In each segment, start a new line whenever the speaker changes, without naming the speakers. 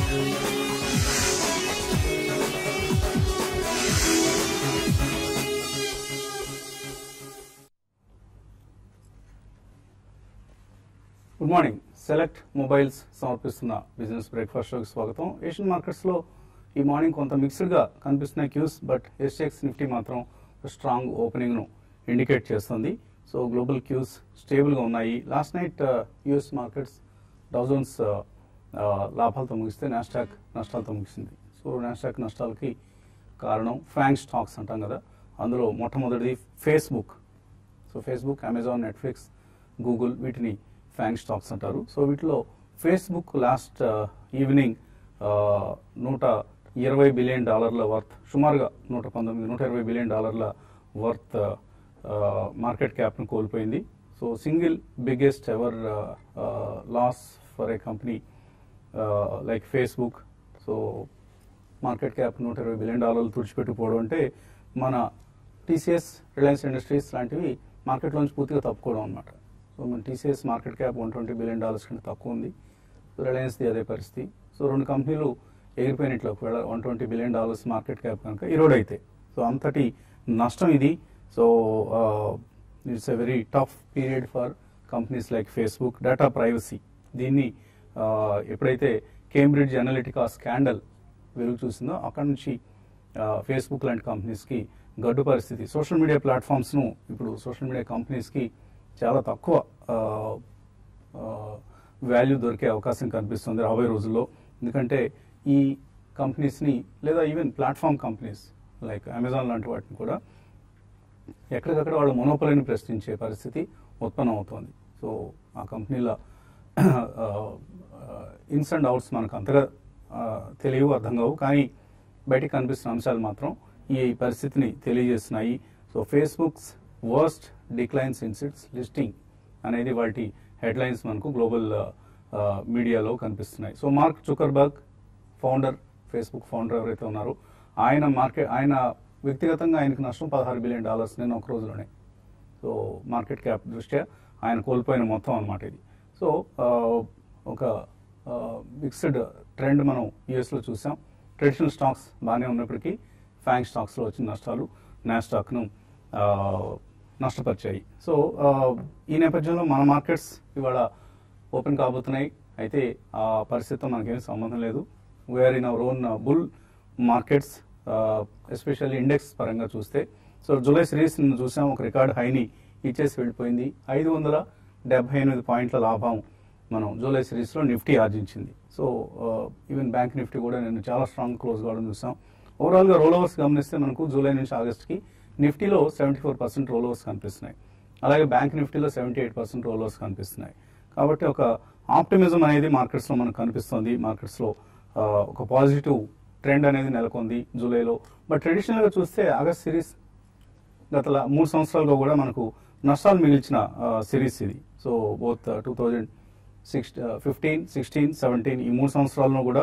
Good morning select mobiles సమర్పిస్తున్న business breakfast షోకి స్వాగతం ఏషియన్ మార్కెట్స్ లో ఈ మార్నింగ్ కొంత మిక్స్డ్ గా కనిపిస్తున్న క్యూస్ బట్ ఎస్ఎక్స్ నిఫ్టీ మాత్రం స్ట్రాంగ్ ఓపెనింగ్ ను ఇండికేట్ చేస్తుంది సో గ్లోబల్ క్యూస్ స్టేబుల్ గా ఉన్నాయి last night US markets Dow Jones లాభాలతో ముగిస్తే నాస్టాక్ నష్టాలతో ముగిసింది సో నాస్టాక్ నష్టాలకి కారణం ఫ్యాంగ్ స్టాక్స్ అంటాం కదా అందులో మొట్టమొదటిది Facebook so Facebook Amazon Netflix Google వీటిని ఫ్యాంగ్ స్టాక్స్ అంటారు సో వీటిలో ఫేస్బుక్ లాస్ట్ ఈవినింగ్ నూట ఇరవై బిలియన్ డాలర్ల వర్త్ సుమారుగా నూట పంతొమ్మిది నూట ఇరవై బిలియన్ డాలర్ల వర్త్ మార్కెట్ క్యాప్ను కోల్పోయింది so single biggest ever loss for a company like Facebook so market cap నూట ఇరవై బిలియన్ డాలర్లు తుడిచిపెట్టుకుపోవడం అంటే మన టీసీఎస్ రిలయన్స్ ఇండస్ట్రీస్ లాంటివి మార్కెట్లోంచి పూర్తిగా తప్పుకోవడం అనమాట సో మన TCS market cap one twenty billion dollars కంటే తక్కువ ఉంది సో రిలయన్స్ది అదే పరిస్థితి సో రెండు కంపెనీలు ఎగిరిపోయినట్లు ఒకవేళ one twenty billion dollars market cap కనుక ఈరోడ్ అయితే సో అంతటి నష్టం ఇది so it's a very tough period for companies like Facebook data privacy దీన్ని uh, ఎప్పుడైతే కేంబ్రిడ్జ్ అనలిటికా స్కాండల్ వెలుగు చూసిందో అక్కడ నుంచి ఫేస్బుక్ లాంటి కంపెనీస్కి గడ్డు పరిస్థితి సోషల్ మీడియా ప్లాట్ఫామ్స్ను ఇప్పుడు సోషల్ మీడియా కంపెనీస్కి చాలా తక్కువ వాల్యూ దొరికే అవకాశం కనిపిస్తుంది రాబోయే రోజుల్లో ఎందుకంటే ఈ కంపెనీస్ని లేదా even platform companies like Amazon లాంటి వాటిని కూడా ఎక్కడికక్కడ వాళ్ళ మొనోపలిని ప్రశ్నించే పరిస్థితి ఉత్పన్నం అవుతోంది సో ఆ కంపెనీల ఇన్స్ అండ్ అవుట్స్ మనకు అంతగా ఆ, తెలియవు అర్థం కావు కానీ బయటికి కనిపిస్తున్న అంశాలు మాత్రం ఈ పరిస్థితిని తెలియజేస్తున్నాయి so Facebook's worst declines in its listing అనేది వాటి హెడ్లైన్స్ మనకు గ్లోబల్ మీడియాలో కనిపిస్తున్నాయి so Mark Zuckerberg founder Facebook founder ఎవరైతే ఉన్నారో ఆయన మార్కెట్ ఆయన వ్యక్తిగతంగా ఆయనకు నష్టం పదహారు బిలియన్ డాలర్స్ నేను ఒక రోజులోనే సో మార్కెట్ క్యాప్ దృష్ట్యా ఆయన కోల్పోయిన మొత్తం అన్నమాట ఇది సో ఆ, ఒక మిక్స్డ్ ట్రెండ్ మనం యుఎస్లో చూసాం ట్రెడిషనల్ స్టాక్స్ బాగానే ఉన్నప్పటికీ ఫ్యాంగ్ స్టాక్స్లో వచ్చిన నష్టాలు నాస్టాక్ను నష్టపరిచాయి సో ఆ, ఈ నేపథ్యంలో మన మార్కెట్స్ ఇవాళ ఓపెన్ కాబోతున్నాయి అయితే ఆ పరిస్థితితో మనకేం సంబంధం లేదు we're in our own bull markets especially index పరంగా చూస్తే సో జూలై సిరీస్ నిన్న చూసాం ఒక రికార్డ్ హైని ఇచ్చేసి వెళ్ళిపోయింది ఐదు వందల డెబ్బై ఎనిమిది పాయింట్ల లాభం మనం జూలై సిరీస్లో నిఫ్టీ ఆర్జించింది సో ఈవెన్ బ్యాంక్ నిఫ్టీ కూడా నేను చాలా స్ట్రాంగ్ క్లోజ్ కావడం చూసాం ఓవరాల్గా రోల్ ఓవర్స్ గమనిస్తే మనకు జూలై నుంచి ఆగస్ట్కి నిఫ్టీలో seventy four percent roll overs కనిపిస్తున్నాయి అలాగే బ్యాంక్ నిఫ్టీలో seventy eight percent roll overs కనిపిస్తున్నాయి కాబట్టి ఒక ఆప్టిమిజం అనేది మార్కెట్స్లో మనకు కనిపిస్తుంది మార్కెట్స్లో ఆ, ఒక పాజిటివ్ ట్రెండ్ అనేది నెలకొంది జూలైలో బట్ ట్రెడిషనల్గా చూస్తే ఆగస్ట్ సిరీస్ గత లా- మూడు సంవత్సరాలుగా కూడా మనకు నష్టాలు మిగిల్చిన సిరీస్ ఇది so both two thousand six fifteen sixteen seventeen ఈ మూడు సంవత్సరాలను కూడా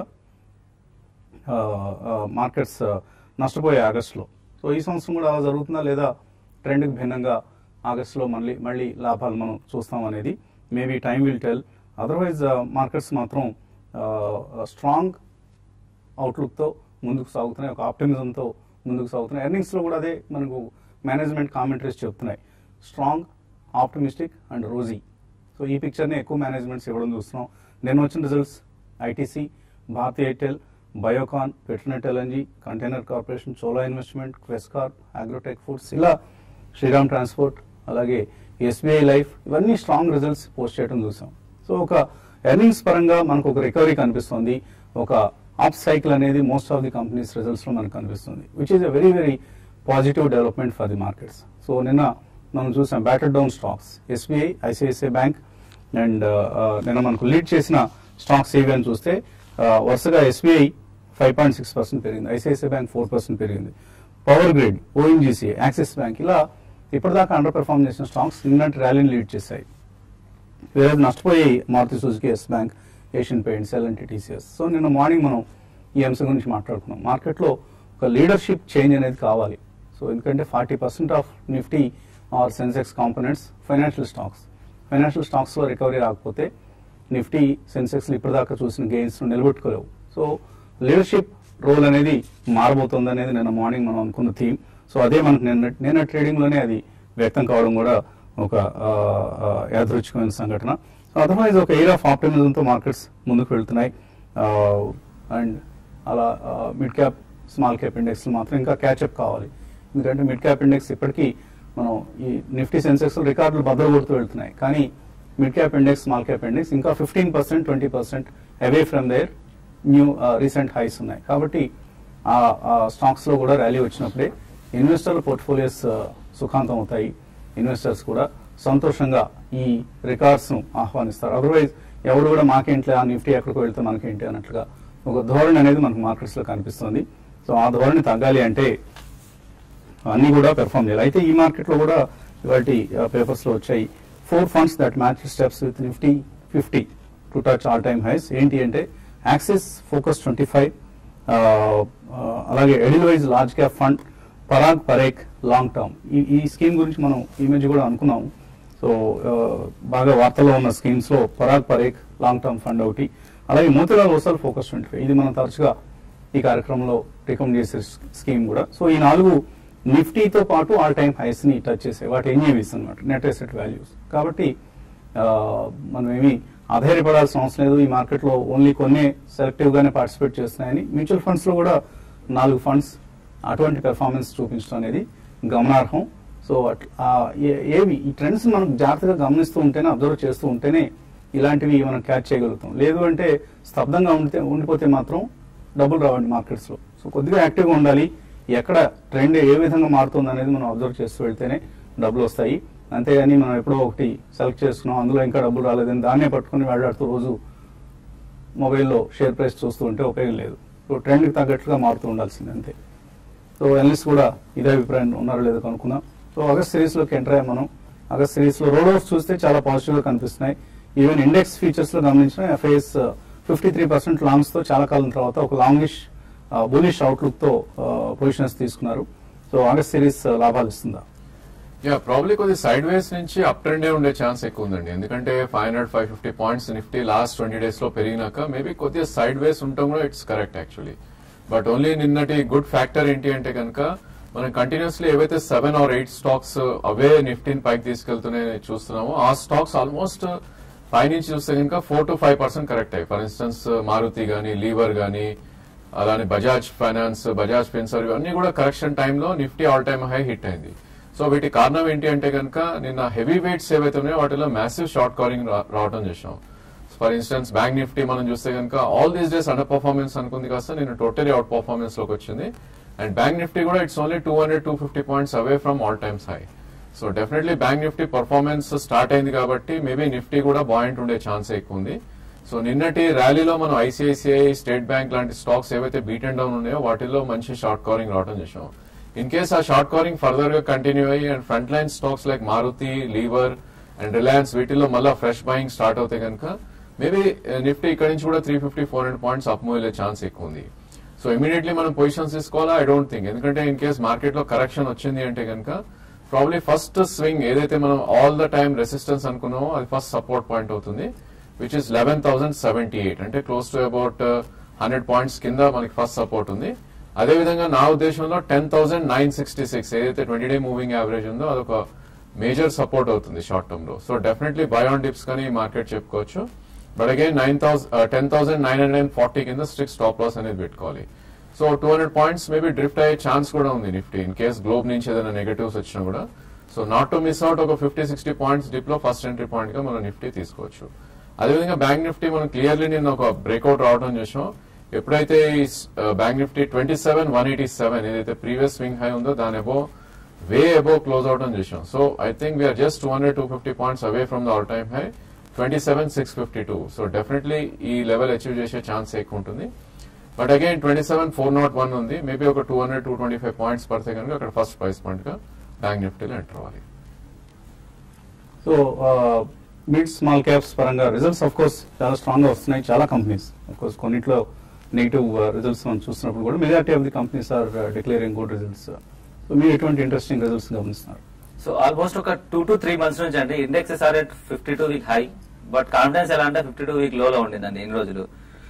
మార్కెట్స్ నష్టపోయాయి ఆగస్టులో సో ఈ సంవత్సరం కూడా అలా జరుగుతుందా లేదా ట్రెండ్కి భిన్నంగా ఆగస్టులో మళ్ళీ మళ్ళీ లాభాలు మనం చూస్తాం అనేది maybe time will tell otherwise markets మాత్రం స్ట్రాంగ్ అవుట్లుక్తో ముందుకు సాగుతున్నాయి ఒక ఆప్టిమిజంతో ముందుకు సాగుతున్నాయి ఎర్నింగ్స్లో కూడా అదే మనకు మేనేజ్మెంట్ కామెంటరీస్ చెప్తున్నాయి strong optimistic and rosy so ఈ పిక్చర్ని ఎక్కువ మేనేజ్మెంట్స్ ఇవ్వడం చూస్తున్నాం నేను వచ్చిన results ITC Bharti Airtel Biocon Petronet LNG container corporation Chola investment Quess Corp agrotech foods ఇలా శ్రీరామ్ ట్రాన్స్పోర్ట్ అలాగే ఎస్బీఐ లైఫ్ ఇవన్నీ స్ట్రాంగ్ రిజల్ట్స్ పోస్ట్ చేయడం చూసాం సో ఒక ఎర్నింగ్స్ పరంగా మనకు ఒక రికవరీ కనిపిస్తుంది ఒక అప్ సైకిల్ అనేది most of the companies results లో మనకు కనిపిస్తుంది which is a very very positive development for the markets so నిన్న మనం చూసాం battered down stocks SBI ICICI bank and నిన్న మనకు లీడ్ చేసిన స్టాక్స్ ఏవి అని చూస్తే uh, వరుసగా SBI five point six percent పెరిగింది ఐసిఐసిఐ బ్యాంక్ ఫోర్ పర్సెంట్ పెరిగింది power grid ONGC Axis bank ఇలా ఇప్పటిదాకా అండర్ పెర్ఫార్మ్ చేసిన స్టాక్స్ నిన్నటి ర్యాలీని లీడ్ చేశాయి వేరే నష్టపోయి Maruti Suzuki yes bank Asian paints L and T TCS so నిన్న మార్నింగ్ మనం ఈ అంశం గురించి మాట్లాడుకున్నాం మార్కెట్లో ఒక లీడర్షిప్ చేంజ్ అనేది కావాలి సో ఎందుకంటే forty percent of Nifty or sensex components financial stocks financial స్టాక్స్లో రికవరీ రాకపోతే నిఫ్టీ సెన్సెక్స్ ఇప్పటిదాకా చూసిన గెయిన్స్ నిలబెట్టుకోలేవు సో సో లీడర్షిప్ రోల్ అనేది మారబోతుంది అనేది నిన్న మార్నింగ్ మనం అనుకున్న థీమ్ సో అదే మనకు నిన్న నిన్న ట్రేడింగ్ లోనే అది వ్యక్తం కావడం కూడా ఒక ఆ, ఆ, యాదృచ్ఛికమైన సంఘటన సో అదర్వైజ్ ఒక ఎయిర్ ఆఫ్ ఆప్టిమిజం తో మార్కెట్స్ ముందుకు వెళ్తున్నాయి అండ్ అలా mid cap small cap index మాత్రం ఇంకా క్యాచ్అప్ కావాలి ఎందుకంటే మిడ్ క్యాప్ ఇండెక్స్ ఇప్పటికీ మనం ఈ నిఫ్టీ సెన్సెక్స్ రికార్డులు బద్దలు కొడుతూ వెళ్తున్నాయి కానీ mid cap index small cap index ఇంకా fifteen percent twenty percent away from their new recent highs ఉన్నాయి కాబట్టి ఆ స్టాక్స్ లో కూడా ర్యాలీ వచ్చినప్పుడే ఇన్వెస్టర్ల పోర్ట్ఫోలియోస్ సుఖాంతం అవుతాయి ఇన్వెస్టర్స్ కూడా సంతోషంగా ఈ రికార్డ్స్ ను ఆహ్వానిస్తారు అదర్వైజ్ ఎవరు కూడా మాకేంటి ఆ నిఫ్టీ ఎక్కడికి వెళ్తే మనకేంటి అన్నట్లుగా ఒక ధోరణి అనేది మనకు మార్కెట్స్ లో కనిపిస్తుంది సో ఆ ధోరణి తగ్గాలి అంటే అన్ని కూడా పెర్ఫామ్ చేయాలి అయితే ఈ మార్కెట్ లో కూడా ఇవాటి పేపర్స్ లో వచ్చాయి four funds that match steps with Nifty fifty to touch all time highs ఏంటి అంటే యాక్సిస్ ఫోకస్ ట్వంటీ ఫైవ్ అలాగే Edelweiss large cap fund Parag Parekh long term ఈ ఈ స్కీమ్ గురించి మనం ఈ మధ్య కూడా అనుకున్నాము సో ఆ, బాగా వార్తల్లో ఉన్న స్కీమ్స్ లో Parag Parekh long term fund ఒకటి అలాగే Motilal Oswal focus twenty five ఇది మనం తరచుగా ఈ కార్యక్రమంలో రికమెండ్ చేసే స్కీమ్ కూడా సో ఈ నాలుగు నిఫ్టీతో పాటు ఆల్ టైమ్ హైస్ ని టచ్ చేసే వాటి ఎన్ఏవిస్ అనమాట నెట్ అసెట్ వాల్యూస్ కాబట్టి ఆ, మనం ఏమి ఆధారపడాల్సిన అవసరం లేదు ఈ మార్కెట్ లో ఓన్లీ కొన్ని సెలెక్టివ్ గానే పార్టిసిపేట్ చేస్తున్నాయని మ్యూచువల్ ఫండ్స్ లో కూడా నాలుగు ఫండ్స్ అటువంటి పెర్ఫార్మెన్స్ చూపించడం అనేది గమనార్హం సో అట్- ఆ ఏ- ఏవి ఈ ట్రెండ్స్ మనం జాగ్రత్తగా గమనిస్తూ ఉంటేనే అబ్జర్వ్ చేస్తూ ఉంటేనే ఇలాంటివి మనం క్యాచ్ చేయగలుగుతాం లేదు అంటే స్తబ్దంగా ఉండితే ఉండిపోతే మాత్రం డబ్బులు రావండి మార్కెట్స్ లో సో కొద్దిగా యాక్టివ్గా ఉండాలి ఎక్కడ ట్రెండ్ ఏ విధంగా మారుతుంది అనేది మనం అబ్జర్వ్ చేస్తూ వెళ్తేనే డబ్బులు వస్తాయి అంతేగాని మనం ఎప్పుడో ఒకటి సెలెక్ట్ చేసుకున్నాం అందులో ఇంకా డబ్బులు రాలేదని దాన్నే పట్టుకుని వెళ్ళాడుతూ రోజు మొబైల్లో షేర్ ప్రైస్ చూస్తూ ఉంటే ఉపయోగం లేదు సో ట్రెండ్కి తగ్గట్లుగా మారుతూ ఉండాల్సింది అంతే సో ఎనలిస్ట్ కూడా ఇదే అభిప్రాయం ఉన్నారో లేదో కనుక్కుందాం సో ఆగస్ట్ సిరీస్ లోకి ఎంటర్ అయ్యాం మనం ఆగస్ట్ సిరీస్ లో రోడ్ ఆఫ్ చూస్తే చాలా పాజిటివ్ గా కనిపిస్తున్నాయి ఈవెన్ ఇండెక్స్ ఫీచర్స్ లో గమనించిన FIIs fifty three percent longs తో చాలా కాలం తర్వాత ఒక లాంగిష్ బులిష్ అవుట్లుక్ తో పొజిషన్స్ తీసుకున్నారు సో ఆగస్ట్ సిరీస్ లాభాలు ఇస్తుందా
యా ప్రాబ్లీ కొద్ది సైడ్ వేస్ నుంచి అప్ ట్రెండే ఉండే ఛాన్స్ ఎక్కువ ఉందండి ఎందుకంటే five hundred five fifty points Nifty last twenty days లో పెరిగినాక మేబీ కొద్దిగా సైడ్ వేస్ ఉండటం కూడా it's correct actually but only నిన్నటి గుడ్ ఫ్యాక్టర్ ఏంటి అంటే కనుక మనం కంటిన్యూస్లీ ఏవైతే సెవెన్ ఆర్ ఎయిట్ స్టాక్స్ అవే నిఫ్టీని పైకి తీసుకెళ్తున్నాయి చూస్తున్నామో ఆ స్టాక్స్ ఆల్మోస్ట్ పై నుంచి చూస్తే కనుక four to five percent correct అయ్యి ఫర్ ఇన్స్టెన్స్ మారుతి గానీ లీవర్ గానీ అలానే బజాజ్ ఫైనాన్స్ బజాజ్ ఫిన్సర్ ఇవన్నీ కూడా కరెక్షన్ టైంలో Nifty all time high hit అయింది సో వీటి కారణం ఏంటి అంటే కనుక నిన్న హెవీ వెయిట్స్ ఏవైతే ఉన్నాయో వాటిలో మ్యాసివ్ షార్ట్ కవరింగ్ రావడం చేసాం ఫర్ ఇన్స్టెన్స్ బ్యాంక్ నిఫ్టీ మనం చూస్తే కనుక all these days under performance అనుకుంది కాస్త నేను టోటలీ అవుట్ పర్ఫార్మెన్స్ లోకి వచ్చింది అండ్ బ్యాంక్ నిఫ్టీ కూడా it's only two hundred two fifty points away from all times high so definitely bank Nifty performance start అయింది కాబట్టి మేబీ నిఫ్టీ కూడా బాయింట్ ఉండే ఛాన్స్ ఎక్కువ ఉంది సో నిన్నటి ర్యాలీలో మనం ఐసిఐసిఐ స్టేట్ బ్యాంక్ లాంటి స్టాక్స్ ఏవైతే బీట్ అండ్ డౌన్ ఉన్నాయో వాటిలో మంచి షార్ట్ కవరింగ్ రావడం చేసాం ఇన్ కేస్ ఆ షార్ట్ కవరింగ్ ఫర్దర్ గా కంటిన్యూ అయ్యి and front line stocks like Maruti Lever and Reliance వీటిల్లో మళ్ళీ ఫ్రెష్ బయింగ్ స్టార్ట్ అవుతాయి కనుక మేబీ నిఫ్టీ ఇక్కడ నుంచి కూడా three fifty four hundred points up move chance ఎక్కువ ఉంది సో ఇమీడియట్లీ మనం పొజిషన్స్ తీసుకోవాలా ఐ డోంట్ థింక్ ఎందుకంటే ఇన్ కేస్ మార్కెట్ లో కరెక్షన్ వచ్చింది అంటే కనుక ప్రాబ్లీ ఫస్ట్ స్వింగ్ ఏదైతే మనం ఆల్ ద టైమ్ రెసిస్టెన్స్ అనుకున్నామో అది ఫస్ట్ సపోర్ట్ పాయింట్ అవుతుంది which is eleven thousand seventy eight అంటే close to about hundred points కింద మనకి ఫస్ట్ సపోర్ట్ ఉంది అదేవిధంగా నా ఉద్దేశంలో ten thousand nine sixty six ఏదైతే ట్వంటీ డే మూవింగ్ యావరేజ్ ఉందో అదొక మేజర్ సపోర్ట్ అవుతుంది షార్ట్ టర్మ్ లో సో డెఫినెట్లీ బయాన్ డిప్స్ కానీ ఈ మార్కెట్ చెప్పుకోవచ్చు but again nine thousand ten thousand nine hundred and forty కింద స్ట్రిక్ స్టాప్ లాస్ అనేది పెట్టుకోవాలి so two hundred points maybe drift అయ్యే ఛాన్స్ కూడా ఉంది నిఫ్టీ ఇన్ కేస్ గ్లోబ్ నుంచి ఏదైనా నెగటివ్స్ వచ్చినా కూడా so not to miss out ఒక ఫిఫ్టీ సిక్స్టీ పాయింట్స్ డిప్ లో ఫస్ట్ ఎంట్రీ పాయింట్ గా మనం నిఫ్టీ తీసుకోవచ్చు అదేవిధంగా బ్యాంక్ నిఫ్టీ మనం క్లియర్లీ నిన్న ఒక బ్రేక్అవుట్ రావడం చేసాం ఎప్పుడైతే ఈ bank Nifty twenty seven one eighty seven ఏదైతే ప్రీవియస్ స్వింగ్ హై ఉందో దాని అబో వే అబో క్లోజ్ అవడం చేసాం so I think we're just two hundred two fifty points away from the all time high twenty seven six fifty two so definitely ఈ level achieve చేసే chance ఎక్కువ ఉంటుంది but again twenty seven four not one ఉంది maybe ఒక two hundred two twenty five points పడితే కనుక అక్కడ first price point గా బ్యాంక్ నిఫ్టీలో ఎంటర్ అవ్వాలి
సో మిడ్ స్మాల్ క్యాప్స్ పరంగా రిజల్ట్స్ ఆఫ్ కోర్స్ చాలా స్ట్రాంగ్ గా వస్తున్నాయి చాలా కంపెనీస్ ఆఫ్ కోర్స్ కొన్నిట్లో నెగిటివ్ రిజల్ట్స్ మనం చూస్తున్నప్పుడు కూడా majority of the companies are declaring good results so మీరు ఎటువంటి ఇంట్రెస్టింగ్ రిజల్ట్స్ గమనిస్తున్నారు
సో ఆల్మోస్ట్ ఒక టూ టు త్రీ మంత్స్ నుంచి అండి indexes are at fifty two week high but confidence ఎలా అంటే ఫిఫ్టీ టూ వీక్ లోలో ఉండిందండి ఇన్ని రోజులు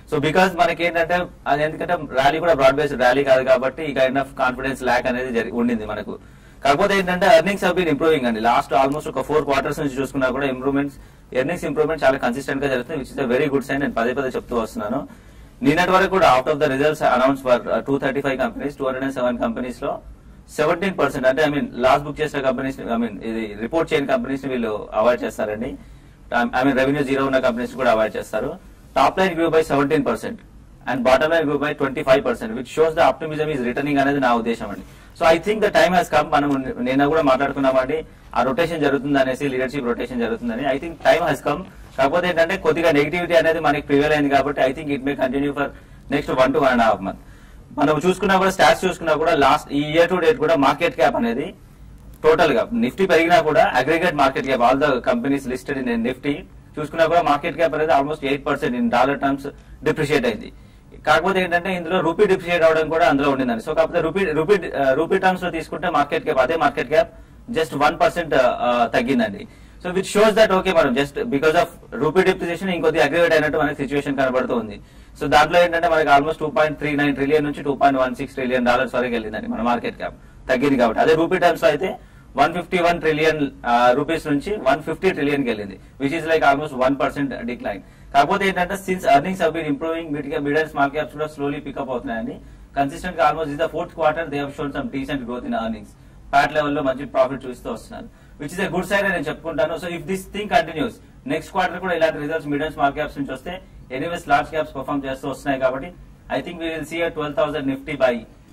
సో బికాస్ మనకి ఏంటంటే అది ఎందుకంటే ర్యాలీ కూడా బ్రాడ్ బేస్డ్ ర్యాలీ కాదు కాబట్టి ఈ కైండ్ ఆఫ్ కాన్ఫిడెన్స్ ల్యాక్ అనేది జరి ఉండింది మనకు కాకపోతే ఏంటంటే ఎర్నింగ్స్ హవ్ బీన్ ఇంప్రూవింగ్ అండి లాస్ట్ ఆల్మోస్ట్ ఒక ఫోర్ క్వార్టర్స్ నుంచి చూసుకున్నా కూడా ఇంప్రూవ్మెంట్స్ ఎర్నింగ్స్ ఇంప్రూవ్మెంట్ చాలా కన్సిస్టెంట్ గా జరుగుతుంది which is a very good sign నేను పదే పదే చెప్తూ వస్తున్నాను నిన్నటి వరకు కూడా out of the results announce for two thirty five companies two hundred and seven companies లో సెవెంటీన్ పర్సెంట్ అంటే ఐ మీన్ లాస్ట్ బుక్ చేసిన కంపెనీస్ ఐ మీన్ ఇది రిపోర్ట్ చేయని కంపెనీస్ ని వీళ్ళు అవాయిడ్ చేస్తారండి ఐ మీన్ రెవెన్యూ జీరో ఉన్న companies కూడా అవాయిడ్ చేస్తారు top line grew by seventeen percent and bottom line grew by twenty five percent which shows the optimism is returning అనేది నా ఉద్దేశం అండి so I think the time has come మనం నేను కూడా మాట్లాడుకున్నామండి ఆ రొటేషన్ జరుగుతుంది అనేసి లీడర్షిప్ రొటేషన్ జరుగుతుందని I think time has come కాకపోతే ఏంటంటే కొద్దిగా నెగిటివిటీ అనేది మనకి ప్రివేల్ అయింది కాబట్టి I think it may continue for next one to one and half month మనం చూసుకున్నా కూడా స్టాట్స్ చూసుకున్నా కూడా లాస్ట్ ఈ ఇయర్ టు డేట్ కూడా మార్కెట్ క్యాప్ అనేది టోటల్ గా నిఫ్టీ పెరిగినా కూడా aggregate market cap all the companies listed in Nifty చూసుకున్నా కూడా మార్కెట్ క్యాప్ అనేది almost eight percent in dollar terms depreciate అయింది కాకపోతే ఏంటంటే ఇందులో రూపీ డిప్రిషియేట్ అవడం కూడా అందులో ఉండిందండి సో కాకపోతే రూపీ రూపీ రూపీ టర్మ్స్ లో తీసుకుంటే మార్కెట్ క్యాప్ అదే market cap just one percent తగ్గిందండి so which shows that okay మనం just because of rupee depreciation ఇంకొద్ది అగ్రివేట్ అయినట్టు మనకి సిచ్యువేషన్ కనబడుతూ ఉంది సో దాంట్లో ఏంటంటే మనకి almost two point three nine trillion నుంచి two point one six trillion dollars వరకు వెళ్ళిందండి మన మార్కెట్ క్యాప్ తగ్గింది కాబట్టి అదే రూపీ టర్మ్స్ లో అయితే one fifty one trillion rupees నుంచి వన్ ఫిఫ్టీ ట్రిలియన్ కి వెళ్ళింది which is like almost one percent decline కాకపోతే ఏంటంటే since earnings have been improving mid mid and small caps కూడా స్లోలీ పికప్ అవుతున్నాయండి కన్సిస్టెంట్ గా almost is the fourth quarter they have shown some decent growth in earnings PAT లెవెల్లో మంచి profit చూస్తూ వస్తున్నారు which is a good side నేను చెప్పుకుంటాను so if this thing continuous next quarter కూడా ఇలాంటి results mid and small caps నుంచి వస్తే ఎనీవేస్ లార్జ్ క్యాప్స్ పర్ఫామ్ చేస్తూ వస్తున్నాయి కాబట్టి I think we will see twelve thousand Nifty by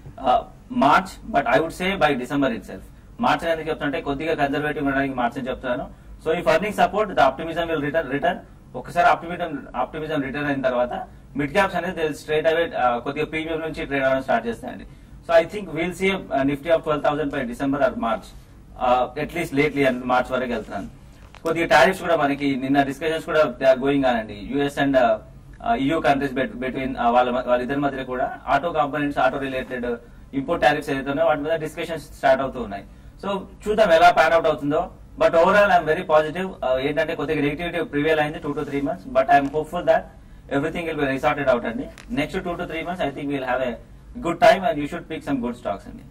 March but I would say by December itself March అని ఎందుకు చెప్తుంటే కొద్దిగా కన్జర్వేటివ్ ఉండడానికి మార్చ్ అని చెప్తున్నాను సో ఈ ఫర్నింగ్ support the optimism will return return ఒకసారి ఆప్టిమిజం ఆప్టిమిజం రిటర్న్ అయిన తర్వాత మిడ్ క్యాప్స్ అనేది స్ట్రేట్ అవే కొద్దిగా ప్రీమియం నుంచి ట్రేడ్ అవ్వడం స్టార్ట్ చేస్తాయండి so I think we'll see Nifty of twelve thousand by December or March at least lately March వరకు వెళ్తున్నాను కొద్దిగా టారిఫ్స్ కూడా మనకి నిన్న డిస్కషన్స్ కూడా గోయింగ్ ఆనండి US and EU countries between వాళ్ళ వాళ్ళిద్దరి మధ్య కూడా auto components auto related import tariffs ఏదైతే ఉన్నాయో వాటి మీద డిస్కషన్స్ స్టార్ట్ అవుతూ ఉన్నాయి సో చూద్దాం ఎలా ప్యాన్ అవుట్ అవుతుందో but overall I'm very positive ఏంటంటే కొద్దిగా నెగిటివిటీ ప్రివేల్ అయింది two to three months but I'm hopeful that everything will be resorted out అండి next two to three months I think will have a good time and you should pick some good stocks అండి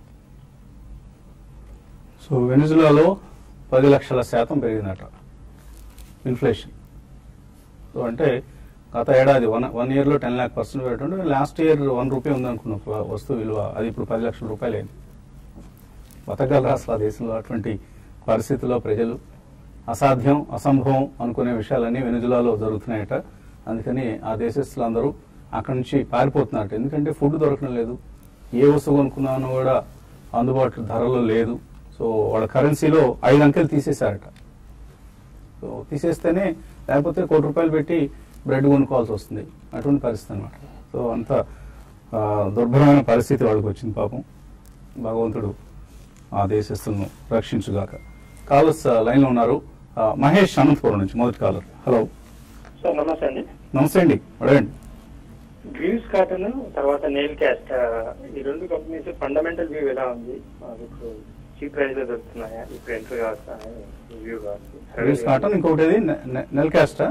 so వెనిజులాలో పది లక్షల శాతం పెరిగిందట inflation so అంటే గత ఏడాది వన్ వన్ ఇయర్లో టెన్ ల్యాక్ పర్సెంట్ పెట్టుంటే లాస్ట్ ఇయర్ వన్ రూపీ ఉందనుకున్న ఒక వస్తువు విలువ అది ఇప్పుడు పది లక్షల రూపాయలు అయింది బతకగలరా అసలు ఆ దేశంలో అటువంటి పరిస్థితుల్లో ప్రజలు అసాధ్యం అసంభవం అనుకునే విషయాలన్నీ వెనుజులాలో జరుగుతున్నాయట అందుకని ఆ దేశస్తులందరూ అక్కడి నుంచి పారిపోతున్నారట ఎందుకంటే ఫుడ్ దొరకడం లేదు ఏ వస్తువు కొనుక్కున్నానో కూడా అందుబాటు ధరలో లేదు సో వాళ్ళ కరెన్సీలో ఐదు అంకెలు తీసేశారట సో తీసేస్తేనే లేకపోతే కోటి రూపాయలు పెట్టి బ్రెడ్ కొనుక్కోవాల్సి వస్తుంది అటువంటి పరిస్థితి అనమాట సో అంత ఆ, దుర్భరమైన పరిస్థితి వాళ్ళకి వచ్చింది పాపం భగవంతుడు ఆ దేశస్తులను రక్షించుగాక కాలర్స్ లైన్లో ఉన్నారు ఆ, మహేష్ అనంతపురం నుంచి మొదటి కాలర్ హలో
సార్ నమస్తే అండి
నమస్తే అండి అడగండి
గ్రీవ్స్ కాటన్ తర్వాత నెయిల్ క్యాస్ట్ ఈ రెండు కంపెనీస్ ఫండమెంటల్ వ్యూ ఎలా ఉంది మాకు ఇప్పుడు చీప్ ప్రైస్ లో దొరుకుతున్నాయా ఇప్పుడు ఎంట్రీ కావచ్చా వ్యూ
రీల్స్ కాటన్ ఇంకొకటి ఏది? నె- నె- నెల్ క్యాస్టా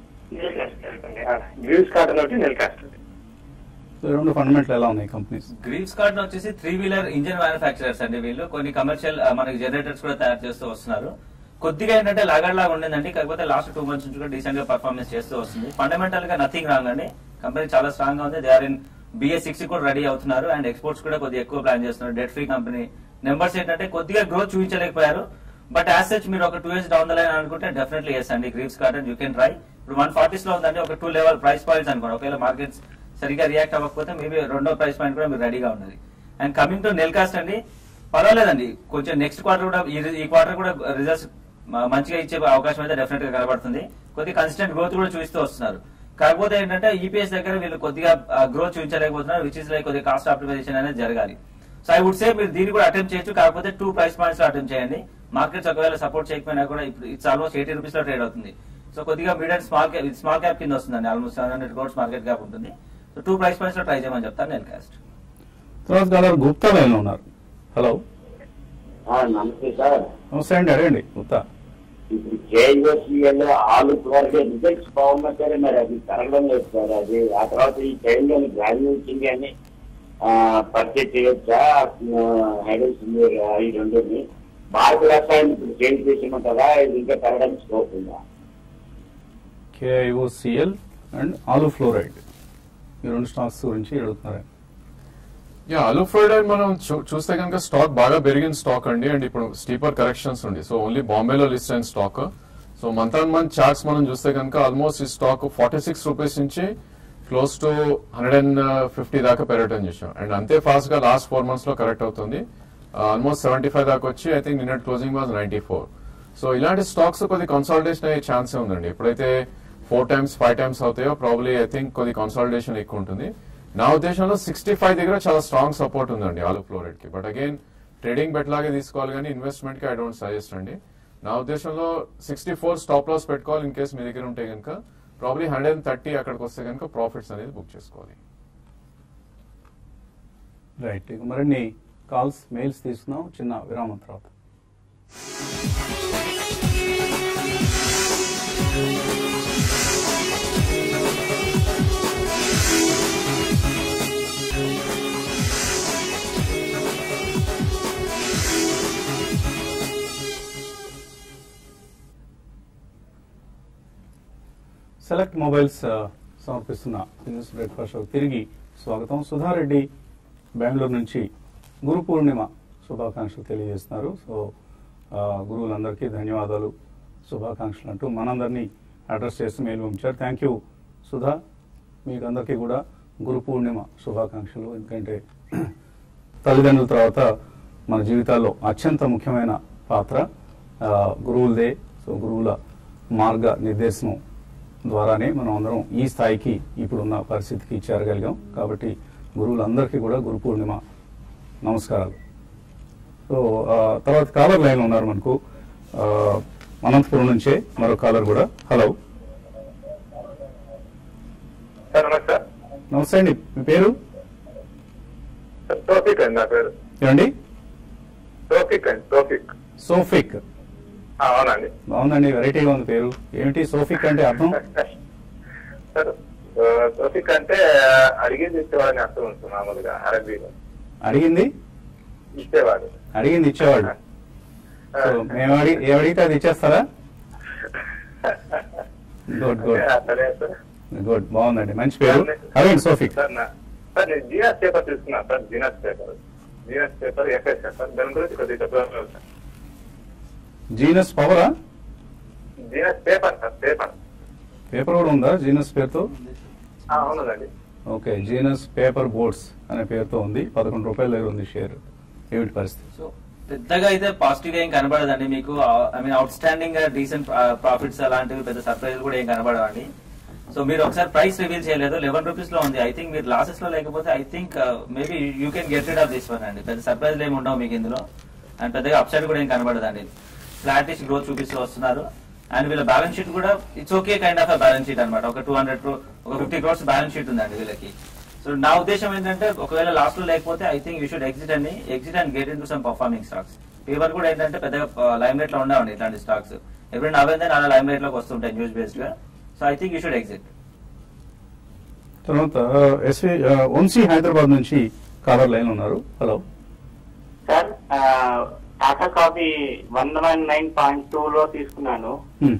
గ్రీవ్స్ కాటన్ ఒకటి నెయిల్ క్యాస్ట్ ఒకటి
సో ఈ రెండు ఫండమెంటల్ ఎలా ఉన్నాయి కంపెనీస్
గ్రీవ్స్ కార్డ్ వచ్చేసి త్రీ వీలర్ ఇంజిన్ మ్యానుఫాక్చరర్స్ అండి వీళ్ళు కొన్ని కమర్షియల్ మనకి జనరేటర్స్ కూడా తయారు చేస్తూ వస్తున్నారు కొద్దిగా ఏంటంటే లాగడ్ లాగా ఉండిందండి కాకపోతే లాస్ట్ టూ మంత్స్ నుంచి కూడా డీసెంట్ గా పర్ఫార్మెన్స్ చేస్తూ వస్తుంది ఫండమెంటల్ గా నథింగ్ రాంగ్ అండి కంపెనీ చాలా స్ట్రాంగ్ గా ఉంది they are in BS six కూడా రెడీ అవుతున్నారు అండ్ ఎక్స్పోర్ట్స్ కూడా కొద్దిగా ఎక్కువ ప్లాన్ చేస్తున్నారు డెట్ ఫ్రీ కంపెనీ నెంబర్స్ ఏంటంటే కొద్దిగా గ్రోత్ చూపించలేకపోయారు బట్ యాజ్ సచ్ మీరు ఒక two years down the line అనుకుంటే డెఫినెట్లీ ఎస్ అండి గ్రీవ్స్ కార్డ్ యూ కెన్ ట్రై ఇప్పుడు వన్ ఫార్టీస్ లో ఉందండి ఒక టూ లెవెల్ ప్రైస్ పాయింట్స్ అనుకోండి ఒకవేళ మార్కెట్స్ సరిగా రియాక్ట్ అవ్వకపోతే మేబీ రెండో ప్రైస్ పాయింట్ కూడా మీరు రెడీగా ఉన్నది and coming to Nelcast అండి పర్వాలేదండి కొంచెం నెక్స్ట్ క్వార్టర్ కూడా ఈ- ఈ క్వార్టర్ కూడా రిజల్ట్స్ మంచిగా ఇచ్చే అవకాశం అయితే డెఫినెట్ గా కనబడుతుంది కొద్దిగా కన్సిస్టెంట్ గ్రోత్ కూడా చూపిస్తూ వస్తున్నారు కాకపోతే ఏంటంటే ఈపీఎస్ దగ్గర వీళ్ళు కొద్దిగా గ్రోత్ చూపించలేకపోతున్నారు విచ్ ఇస్ లైక్ కొద్దిగా కాస్ట్ ఆప్టిమైజేషన్ అనేది జరగాలి సో ఐ వుడ్ సే మీరు దీన్ని కూడా అటెంప్ట్ చేయొచ్చు కాకపోతే టూ ప్రైస్ పాయింట్స్ లో అటెంప్ట్ చేయండి మార్కెట్స్ ఒకవేళ సపోర్ట్ చేయకపోయినా కూడా ఇప్పుడు ఇట్స్ ఆల్మోస్ట్ ఎయిటీ రూపీస్ లో ట్రేడ్ అవుతుంది సో కొద్దిగా mid and small cap small cap కింద వస్తుందండి almost seven hundred crores market cap ఉంటుంది సో టూ ప్రైస్ పాయింట్స్ లో ట్రై చేయమని చెప్తాను నేను కాస్ట్
తర్వాత కాలర్ గుప్తా లైన్లో ఉన్నారు హలో
ఆ, నమస్తే సార్
నమస్తే అండి అడగండి గుప్తా
ఇప్పుడు కేఎస్ఈఎల్ ఆలు వరకు రిజల్ట్స్ బాగున్నా సరే మరి అది పెరగడం లేదు సార్ అది ఆ తర్వాత ఈ టైంలో గ్రాడ్యుయేషన్ కానీ పర్చేజ్ చేయొచ్చా హైడల్స్ ఈ రెండుని భారత రాష్ట్రాన్ని ఇప్పుడు చేంజ్ చేసిమంటారా ఇది ఇంకా పెరగడానికి స్కోప్ ఉందా
కేఐఓసిఎల్ అండ్ ఆలు ఫ్లోరైడ్ ఈ రెండు స్టాక్స్ గురించి అడుగుతున్నారు
యా అలుఫ్లోరైడ్ మనం చూ- చూస్తే కనుక స్టాక్ బాగా పెరిగిన స్టాక్ అండి అండ్ ఇప్పుడు స్టీపర్ కరెక్షన్స్ ఉంది సో ఓన్లీ బాంబేలో లిస్ట్ అయిన stock so month and month charts మనం చూస్తే కనుక ఆల్మోస్ట్ ఈ స్టాక్ ఫార్టీ సిక్స్ రూపీస్ నుంచి close to hundred and fifty దాకా పెరగటం చేసాం అండ్ అంతే ఫాస్ట్ గా లాస్ట్ ఫోర్ మంత్స్ లో కరెక్ట్ అవుతుంది ఆల్మోస్ట్ సెవెంటీ ఫైవ్ దాకా వచ్చి ఐ థింక్ నిన్నట్ closing was ninety four so ఇలాంటి స్టాక్స్ కొద్ది కన్సాలిడేషన్ అయ్యే ఛాన్సే ఉందండి ఎప్పుడైతే ఫోర్ టైమ్స్ ఫైవ్ టైమ్స్ అవుతాయో ప్రాబ్లీ ఐ థింక్ కొద్ది కన్సాలిడేషన్ ఎక్కువ ఉంటుంది నా ఉద్దేశంలో సిక్స్టీ ఫైవ్ దగ్గర చాలా స్ట్రాంగ్ సపోర్ట్ ఉందండి ఆలు ఫ్లోరైడ్ కి బట్ అగైన్ ట్రేడింగ్ బెట్ లాగే తీసుకోవాలి కానీ ఇన్వెస్ట్మెంట్ కి ఐ డోంట్ సజెస్ట్ అండి నా ఉద్దేశంలో సిక్స్టీ ఫోర్ స్టాప్ లాస్ పెట్టుకోవాలి ఇన్ కేస్ మీ దగ్గర ఉంటే కనుక ప్రాబ్లీ హండ్రెడ్ అండ్ థర్టీ అక్కడికి వస్తే కనుక ప్రాఫిట్స్ అనేది బుక్ చేసుకోవాలి
రైట్ ఇక మరిన్ని కాల్స్ మెయిల్స్ తీసుకుందాం చిన్న విరామం తర్వాత సెలెక్ట్ మొబైల్స్ ఆ, సమర్పిస్తున్న బిజినెస్ బ్రేక్ఫాస్ట్ షోకి తిరిగి స్వాగతం సుధారెడ్డి బెంగళూరు నుంచి గురు పూర్ణిమ శుభాకాంక్షలు తెలియజేస్తున్నారు సో ఆ, గురువులందరికీ ధన్యవాదాలు శుభాకాంక్షలు అంటూ మనందరినీ అడ్రస్ చేసి మెయిల్ పంపించారు థ్యాంక్ యూ సుధా మీకు అందరికీ కూడా గురు పూర్ణిమ శుభాకాంక్షలు ఎందుకంటే తల్లిదండ్రుల తర్వాత మన జీవితాల్లో అత్యంత ముఖ్యమైన పాత్ర ఆ, గురువులదే సో గురువుల మార్గ నిర్దేశం ద్వారానే మనం అందరం ఈ స్థాయికి ఇప్పుడున్న పరిస్థితికి చేరగలిగాం కాబట్టి గురువులందరికీ కూడా గురు పూర్ణిమ నమస్కారాలు సో ఆ, తర్వాత కాలర్ లైన్ ఉన్నారు మనకు ఆ, అనంతపురం నుంచే మరో కాలర్ కూడా హలో
సార్ నమస్తే
నమస్తే అండి మీ పేరు
సార్ టోఫిక్ అండి నా పేరు
ఏమండి
టోఫిక్ అండి టోఫిక్
సోఫిక్
ఆ, అవునండి
బాగుందండి వెరైటీగా ఉంది పేరు ఏమిటి సోఫిక్ అంటే అర్థం
సార్ ఆ, టోఫిక్ అంటే అడిగేది ఇచ్చేవాడని అర్థం ఉంటుంది మామూలుగా అరబీలో
అడిగింది
ఇచ్చేవాడు
అడిగింది ఇచ్చేవాళ్ళు సో మేము అడిగి ఏం అడిగితే అది ఇచ్చేస్తారా గుడ్ గుడ్
సరే సార్
గుడ్ బాగుందండి మంచి పేరు అదేంటి సోఫిక్
సార్ నా- సార్ నేను జీనస్ పేపర్ తీసుకున్నాను sir Genus paper Genus paper FS sir దాని గురించి కొద్దిగా చెప్పగలరు సార్
జీనస్ పవరా
Genus paper sir paper
paper కూడా ఉందా జీనస్ పేరుతో
ఆ, అవునండి
ఓకే జీనస్ పేపర్ బోర్డ్స్ అనే పేరుతో ఉంది పదకొండు రూపాయల దగ్గర ఉంది షేర్ ఏమిటి పరిస్థితి
సో పెద్దగా అయితే పాజిటివ్ గా ఏం కనబడదండి మీకు I mean outstanding decent profits అలాంటివి పెద్ద సర్ప్రైజ్ కూడా ఏం కనబడవండి సో మీరు ఒకసారి ప్రైస్ రివీల్ చేయలేదు లెవెన్ రూపీస్ లో ఉంది ఐ థింక్ మీరు లాసెస్ లో లేకపోతే I think maybe you can get rid of this one అండి పెద్ద సర్ప్రైజ్ ఏమి ఉండవు మీకు ఇందులో అండ్ పెద్దగా అప్సైడ్ కూడా ఏం కనబడదండి ఫ్లాటిష్ గ్రోత్ చూపిస్తూ వస్తున్నారు అండ్ వీళ్ళ బ్యాలెన్స్ షీట్ కూడా it's okay kind of balance sheet అనమాట ఒక టూ హండ్రెడ్ ఒక ఫిఫ్టీ క్రోర్స్ బ్యాలెన్స్ షీట్ ఉందండి వీళ్ళకి సో నా ఉద్దేశం ఏంటంటే ఒకవేళ లాస్ట్ లో లేకపోతే I think you should exit అండి exit and get in to some performing stocks paper కూడా ఏంటంటే పెద్దగా లైమ్ లైట్ లో ఉండవండి ఇట్లాంటి స్టాక్స్ ఎప్పుడైనా అవేందని అలా లైమ్ లైట్ లోకి వస్తుంటాయి న్యూస్ బేస్డ్ గా so I think you should exit
తర్వాత ఎస్వి వంశీ హైదరాబాద్ నుంచి కాలర్ లైన్ ఉన్నారు హలో
సార్ ఆ, Tata Coffee one one nine point two లో తీసుకున్నాను
హ్మ్.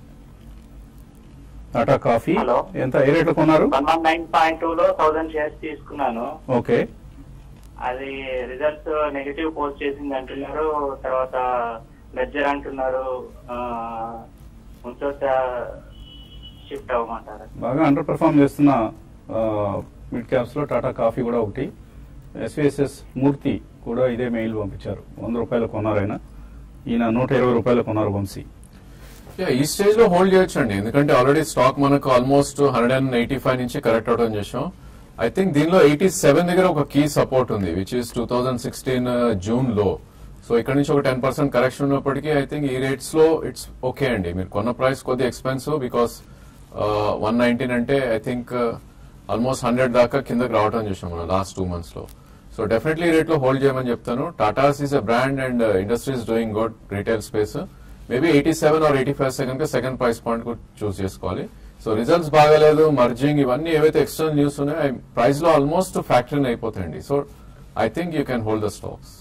Tata Coffee
hello.
ఎంత ఏ రేట్లో కొన్నారు
one one nine point two లో థౌసండ్ షేర్స్ తీసుకున్నాను
ఓకే
అది రిజల్ట్స్ నెగిటివ్ పోస్ట్ చేసింది అంటున్నారు తర్వాత మెర్జర్ అంటున్నారు ఆ, ఉంచొచ్చా షిఫ్ట్ అవ్వమంటారా
బాగా అండర్ పర్ఫామ్ చేస్తున్న మిడ్ క్యాప్స్ లో టాటా కాఫీ కూడా ఒకటి ఎస్విఎస్ఎస్ మూర్తి కూడా ఇదే మెయిల్ పంపించారు వంద రూపాయలు కొన్నారు ఆయన ఈయన నూట ఇరవై రూపాయలు కొన్నారు వంశీ
Yeah, ఈ స్టేజ్ లో హోల్డ్ చేయొచ్చు అండి ఎందుకంటే ఆల్రెడీ స్టాక్ మనకు almost hundred and eighty five నుంచి కరెక్ట్ అవడం చేసాం ఐ థింక్ దీనిలో ఎయిటీ సెవెన్ దగ్గర ఒక కీ సపోర్ట్ ఉంది which is two thousand sixteen June లో సో ఇక్కడ నుంచి ఒక టెన్ పర్సెంట్ కరెక్షన్ ఉన్నప్పటికీ ఐ థింక్ ఈ రేట్స్ లో ఇట్స్ ఓకే అండి మీరు కొన్న ప్రైస్ కొద్ది ఎక్స్పెన్సివ్ బికాస్ వన్ నైన్టీన్ అంటే ఐ థింక్ ఆల్మోస్ట్ హండ్రెడ్ దాకా కిందకి రావడం చేసాం మనం లాస్ట్ టూ మంత్స్ లో సో డెఫినెట్లీ రేట్ లో హోల్డ్ చేయమని చెప్తాను Tata's is a brand and industry is doing good retail space maybe eighty seven or eighty five second second price point కూడా చూస్ చేసుకోవాలి సో రిజల్ట్స్ బాగాలేదు మర్జింగ్ ఇవన్నీ ఏవైతే external news ఉన్నాయో ప్రైస్ లో ఆల్మోస్ట్ ఫ్యాక్టరీ అయిపోతాయండి so I think you can hold the stocks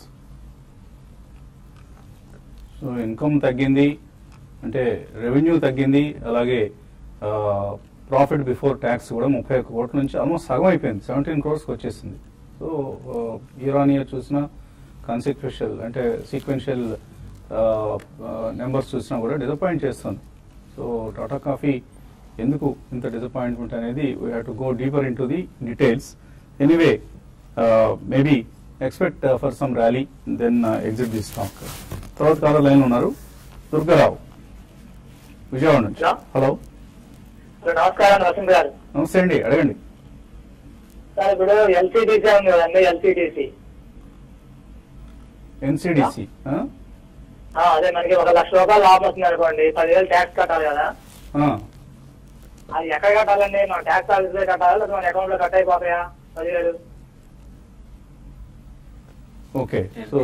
so income తగ్గింది అంటే రెవెన్యూ తగ్గింది అలాగే ప్రాఫిట్ బిఫోర్ ట్యాక్స్ కూడా ముప్పై ఒక్క కోట్ల నుంచి ఆల్మోస్ట్ సగం అయిపోయింది సెవెంటీన్ క్రోర్స్కి వచ్చేసింది సో ఇయర్ ఆన్ ఇయర్ చూసినా కాన్సిక్వెన్షియల్ అంటే సీక్వెన్షియల్ నెంబర్స్ చూసినా కూడా డిసప్పాయింట్ చేస్తుంది సో టాటా కాఫీ ఎందుకు ఇంత డిసప్పాయింట్మెంట్ అనేది we have to go deeper into the details anyway maybe expect for some rally then exit the stock తర్వాత కాలర్ లైన్ ఉన్నారు దుర్గారావు విజయవాడ నుంచి
హలో.
హలో
సార్ నమస్కారం నరసింహ గారు
నమస్తే అండి అడగండి
సార్ ఇప్పుడు ఎల్సిడిసి ఉంది కదండి ఎల్సిడిసి
ఎన్సిడిసి
అదే మనకి ఒక లక్ష రూపాయలు లాభం వస్తుంది అనుకోండి పదివేలు ట్యాక్స్ కట్టాలి కదా అది ఎక్కడ కట్టాలండి మన ట్యాక్స్ ఆఫీస్ లో కట్టాలా లేదా మన అకౌంట్ లో కట్ అయిపోతాయా పదివేలు
okay so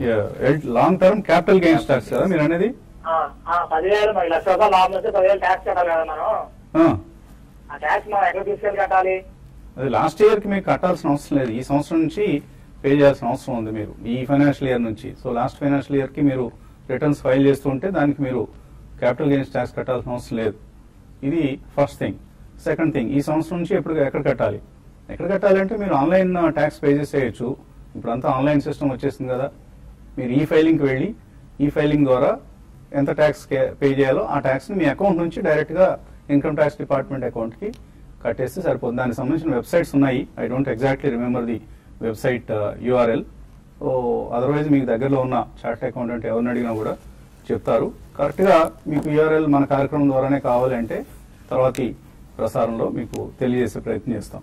long term capital gains tax కదా మీరు అనేది
ఆ, ఆ, పదివేలు మనకి లక్ష రూపాయలు లాభం వస్తే పదివేలు ట్యాక్స్ కట్టాలి కదా మనం
ఆ,
ఆ ట్యాక్స్ మనం ఎక్కడ తీసుకెళ్ళి కట్టాలి
అది లాస్ట్ ఇయర్ కి మీకు కట్టాల్సిన అవసరం లేదు ఈ సంవత్సరం నుంచి పే చేయాల్సిన అవసరం ఉంది మీరు ఈ ఫైనాన్షియల్ ఇయర్ నుంచి సో లాస్ట్ ఫైనాన్షియల్ ఇయర్ కి మీరు రిటర్న్స్ ఫైల్ చేస్తుంటే దానికి మీరు క్యాపిటల్ గెయిన్స్ ట్యాక్స్ కట్టాల్సిన అవసరం లేదు ఇది ఫస్ట్ థింగ్ సెకండ్ థింగ్ ఈ సంవత్సరం నుంచి ఎప్పుడు ఎక్కడ కట్టాలి ఎక్కడ కట్టాలి అంటే మీరు ఆన్లైన్ ట్యాక్స్ పే చేసేయచ్చు ఇప్పుడంతా ఆన్లైన్ సిస్టమ్ వచ్చేసింది కదా మీరు ఈ ఫైలింగ్కి వెళ్ళి ఈ ఫైలింగ్ ద్వారా ఎంత ట్యాక్స్ పే చేయాలో ఆ ట్యాక్స్ని మీ అకౌంట్ నుంచి డైరెక్ట్గా ఇన్కమ్ ట్యాక్స్ డిపార్ట్మెంట్ అకౌంట్కి కట్టేస్తే సరిపోతుంది దానికి సంబంధించిన వెబ్సైట్స్ ఉన్నాయి I don't exactly remember the website URL so otherwise మీకు దగ్గరలో ఉన్న చార్ట్ అకౌంటెంట్ ఎవరిని అడిగినా కూడా చెప్తారు కరెక్ట్గా మీకు యూఆర్ఎల్ మన కార్యక్రమం ద్వారానే కావాలంటే తర్వాతి ప్రసారంలో మీకు తెలియజేసే ప్రయత్నం చేస్తాం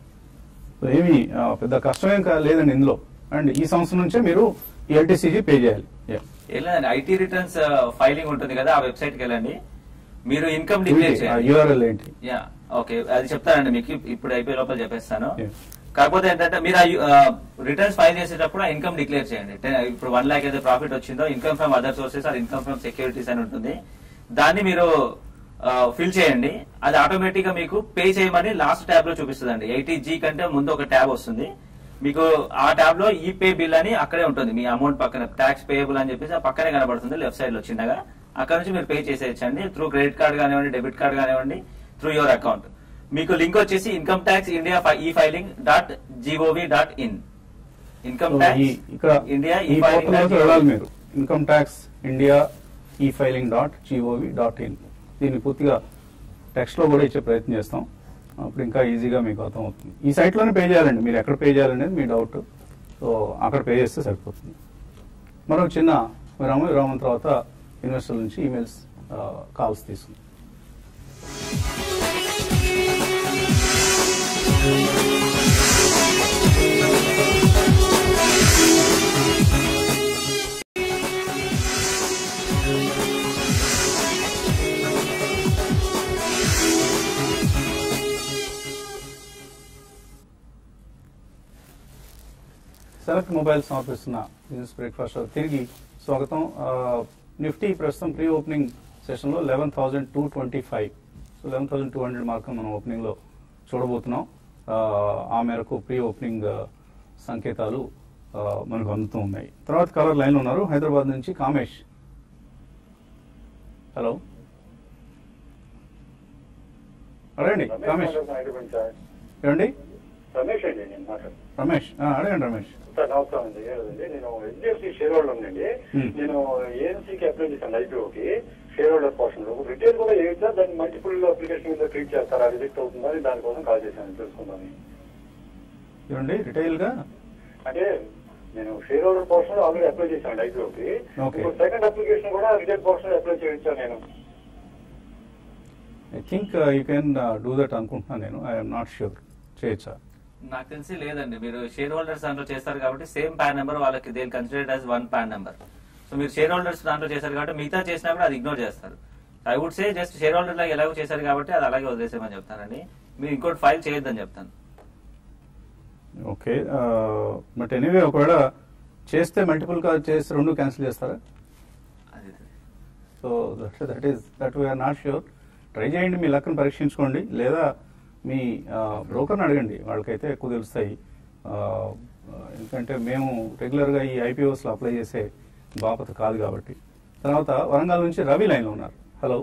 సో ఏమి ఆ, పెద్ద కష్టమేం కా- లేదండి ఇందులో అండ్ ఈ సంవత్సరం నుంచే మీరు ఎల్టీసీజీ పే చేయాలి Yeah.
ఏం లేదండి ఐటీ రిటర్న్స్ ఫైలింగ్ ఉంటుంది కదా ఆ వెబ్సైట్ కి వెళ్ళండి మీరు ఇన్కమ్ డిక్లేర్
ఆ
చేయాలి
యూఆర్ఎల్ ఏంటి
యా ఓకే అది చెప్తానండి మీకు ఇప్పుడు అయిపోయే లోపల చెప్పేస్తాను
Yeah.
కాకపోతే ఏంటంటే మీరు రిటర్న్స్ ఫైల్ చేసేటప్పుడు ఆ ఇన్కమ్ డిక్లేర్ చేయండి Ten- ఇప్పుడు వన్ లాక్ అయితే ప్రాఫిట్ వచ్చిందో income from other sources or income from securities అని ఉంటుంది దాన్ని మీరు ఫిల్ చేయండి అది ఆటోమేటిక్ గా మీకు పే చేయమని లాస్ట్ ట్యాబ్ లో చూపిస్తుంది ఎయిటీ జీ కంటే ముందు ఒక ట్యాబ్ వస్తుంది మీకు ఆ ట్యాబ్ లో ఈ పే బిల్ అని అక్కడే ఉంటుంది మీ అమౌంట్ పక్కన ట్యాక్స్ పేయబుల్ అని చెప్పేసి ఆ పక్కనే కనబడుతుంది లెఫ్ట్ సైడ్ లో చిన్నగా అక్కడ నుంచి మీరు పే చేసేయచ్చండి త్రూ క్రెడిట్ కార్డ్ కానివ్వండి డెబిట్ కార్డ్ కానివ్వండి త్రూ యువర్ అకౌంట్ మీకు లింక్ వచ్చేసి income tax India e filing dot GOV dot in income
so
tax
ఈ ఇక్కడ
ఇండియా
ఈ పోర్టల్లోకి వెళ్ళాలి మీరు income tax India e filing dot GOV dot in దీన్ని పూర్తిగా టెక్స్ట్ లో కూడా ఇచ్చే ప్రయత్నం చేస్తాం అప్పుడు ఇంకా ఈజీగా మీకు అర్థం అవుతుంది ఈ సైట్ లోనే పే చేయాలండి మీరు ఎక్కడ పే చేయాలనేది మీ డౌట్ సో అక్కడ పే చేస్తే సరిపోతుంది మరో చిన్న విరామం విరామం తర్వాత ఇన్వెస్టర్ల నుంచి ఈమెయిల్స్ కాల్స్ తీసుకుందాం సెలెక్ట్ మొబైల్ సమర్పిస్తున్న బిజినెస్ బ్రేక్ఫాస్ట్ షో తిరిగి స్వాగతం ఆ, నిఫ్టీ ప్రస్తుతం ప్రీ ఓపెనింగ్ సెషన్ లో eleven thousand two twenty five so eleven thousand two hundred mark మనం ఓపెనింగ్ లో చూడబోతున్నాం ఆ, ఆ మేరకు ప్రీ ఓపెనింగ్ ఆ, సంకేతాలు ఆ, మనకు అందుతూ ఉన్నాయి తర్వాత కలర్ లైన్ లో ఉన్నారు హైదరాబాద్ నుంచి కామేష్ హలో అడగండి కామేష్ ఏమండి
రమేష్ అండి నేను మాట్లాడు
రమేష్ ఆ, అడగండి రమేష్
సార్ నమస్కారం అండి ఏదండి నేను హెచ్డిఎఫ్సి షేర్ హోల్డర్ ఉందండి
Hmm.
నేను ఏఎన్సీకి అప్లై చేశాను ఐపీఓకి షేర్ హోల్డర్ పోర్షన్ లో రిటైల్ కూడా ఏది సార్ దాన్ని మల్టిపుల్ అప్లికేషన్ కింద ట్రీట్ చేస్తారా రిజెక్ట్ అవుతుందా అని దానికోసం కాల్ చేశాను తెలుసుకుందామని
ఏమండి రిటైల్ గా
అంటే నేను shareholder portion already apply చేశాను ఐపీఓకి
Okay.
ఇప్పుడు సెకండ్ అప్లికేషన్ కూడా రిటైల్ పోర్షన్ అప్లై చేయించాను నేను
I think you can do that అనుకుంటున్నాను నేను ఐఎమ్ నాట్ ష్యూర్ చేయొచ్చా
నాకు తెలిసి లేదండి మీరు షేర్ హోల్డర్స్ దాంట్లో చేస్తారు కాబట్టి సేమ్ పాన్ నెంబర్ వాళ్ళకి they considered as one PAN number so మీరు షేర్ హోల్డర్స్ దాంట్లో చేశారు కాబట్టి మిగతా చేసినా కూడా అది ఇగ్నోర్ చేస్తారు I would say just shareholder లాగా ఎలాగో చేశారు కాబట్టి అది అలాగే వదిలేసేమని చెప్తానండి మీరు ఇంకోటి ఫైల్ చేయొద్దని చెప్తాను
ఓకే బట్ ఎనీవే ఒకవేళ చేస్తే మల్టిపుల్ గా చేసి రెండు క్యాన్సిల్ చేస్తారా
అది
so that that is that we're not sure try చేయండి మీ లక్కను పరీక్షించుకోండి లేదా మీ బ్రోకర్ని అడగండి వాళ్ళకైతే ఎక్కువ తెలుస్తాయి ఆ, ఎందుకంటే మేము రెగ్యులర్గా ఈ ఐపీఓస్లో అప్లై చేసే బాపత కాదు కాబట్టి తర్వాత వరంగల్ నుంచి రవి లైన్లో ఉన్నారు హలో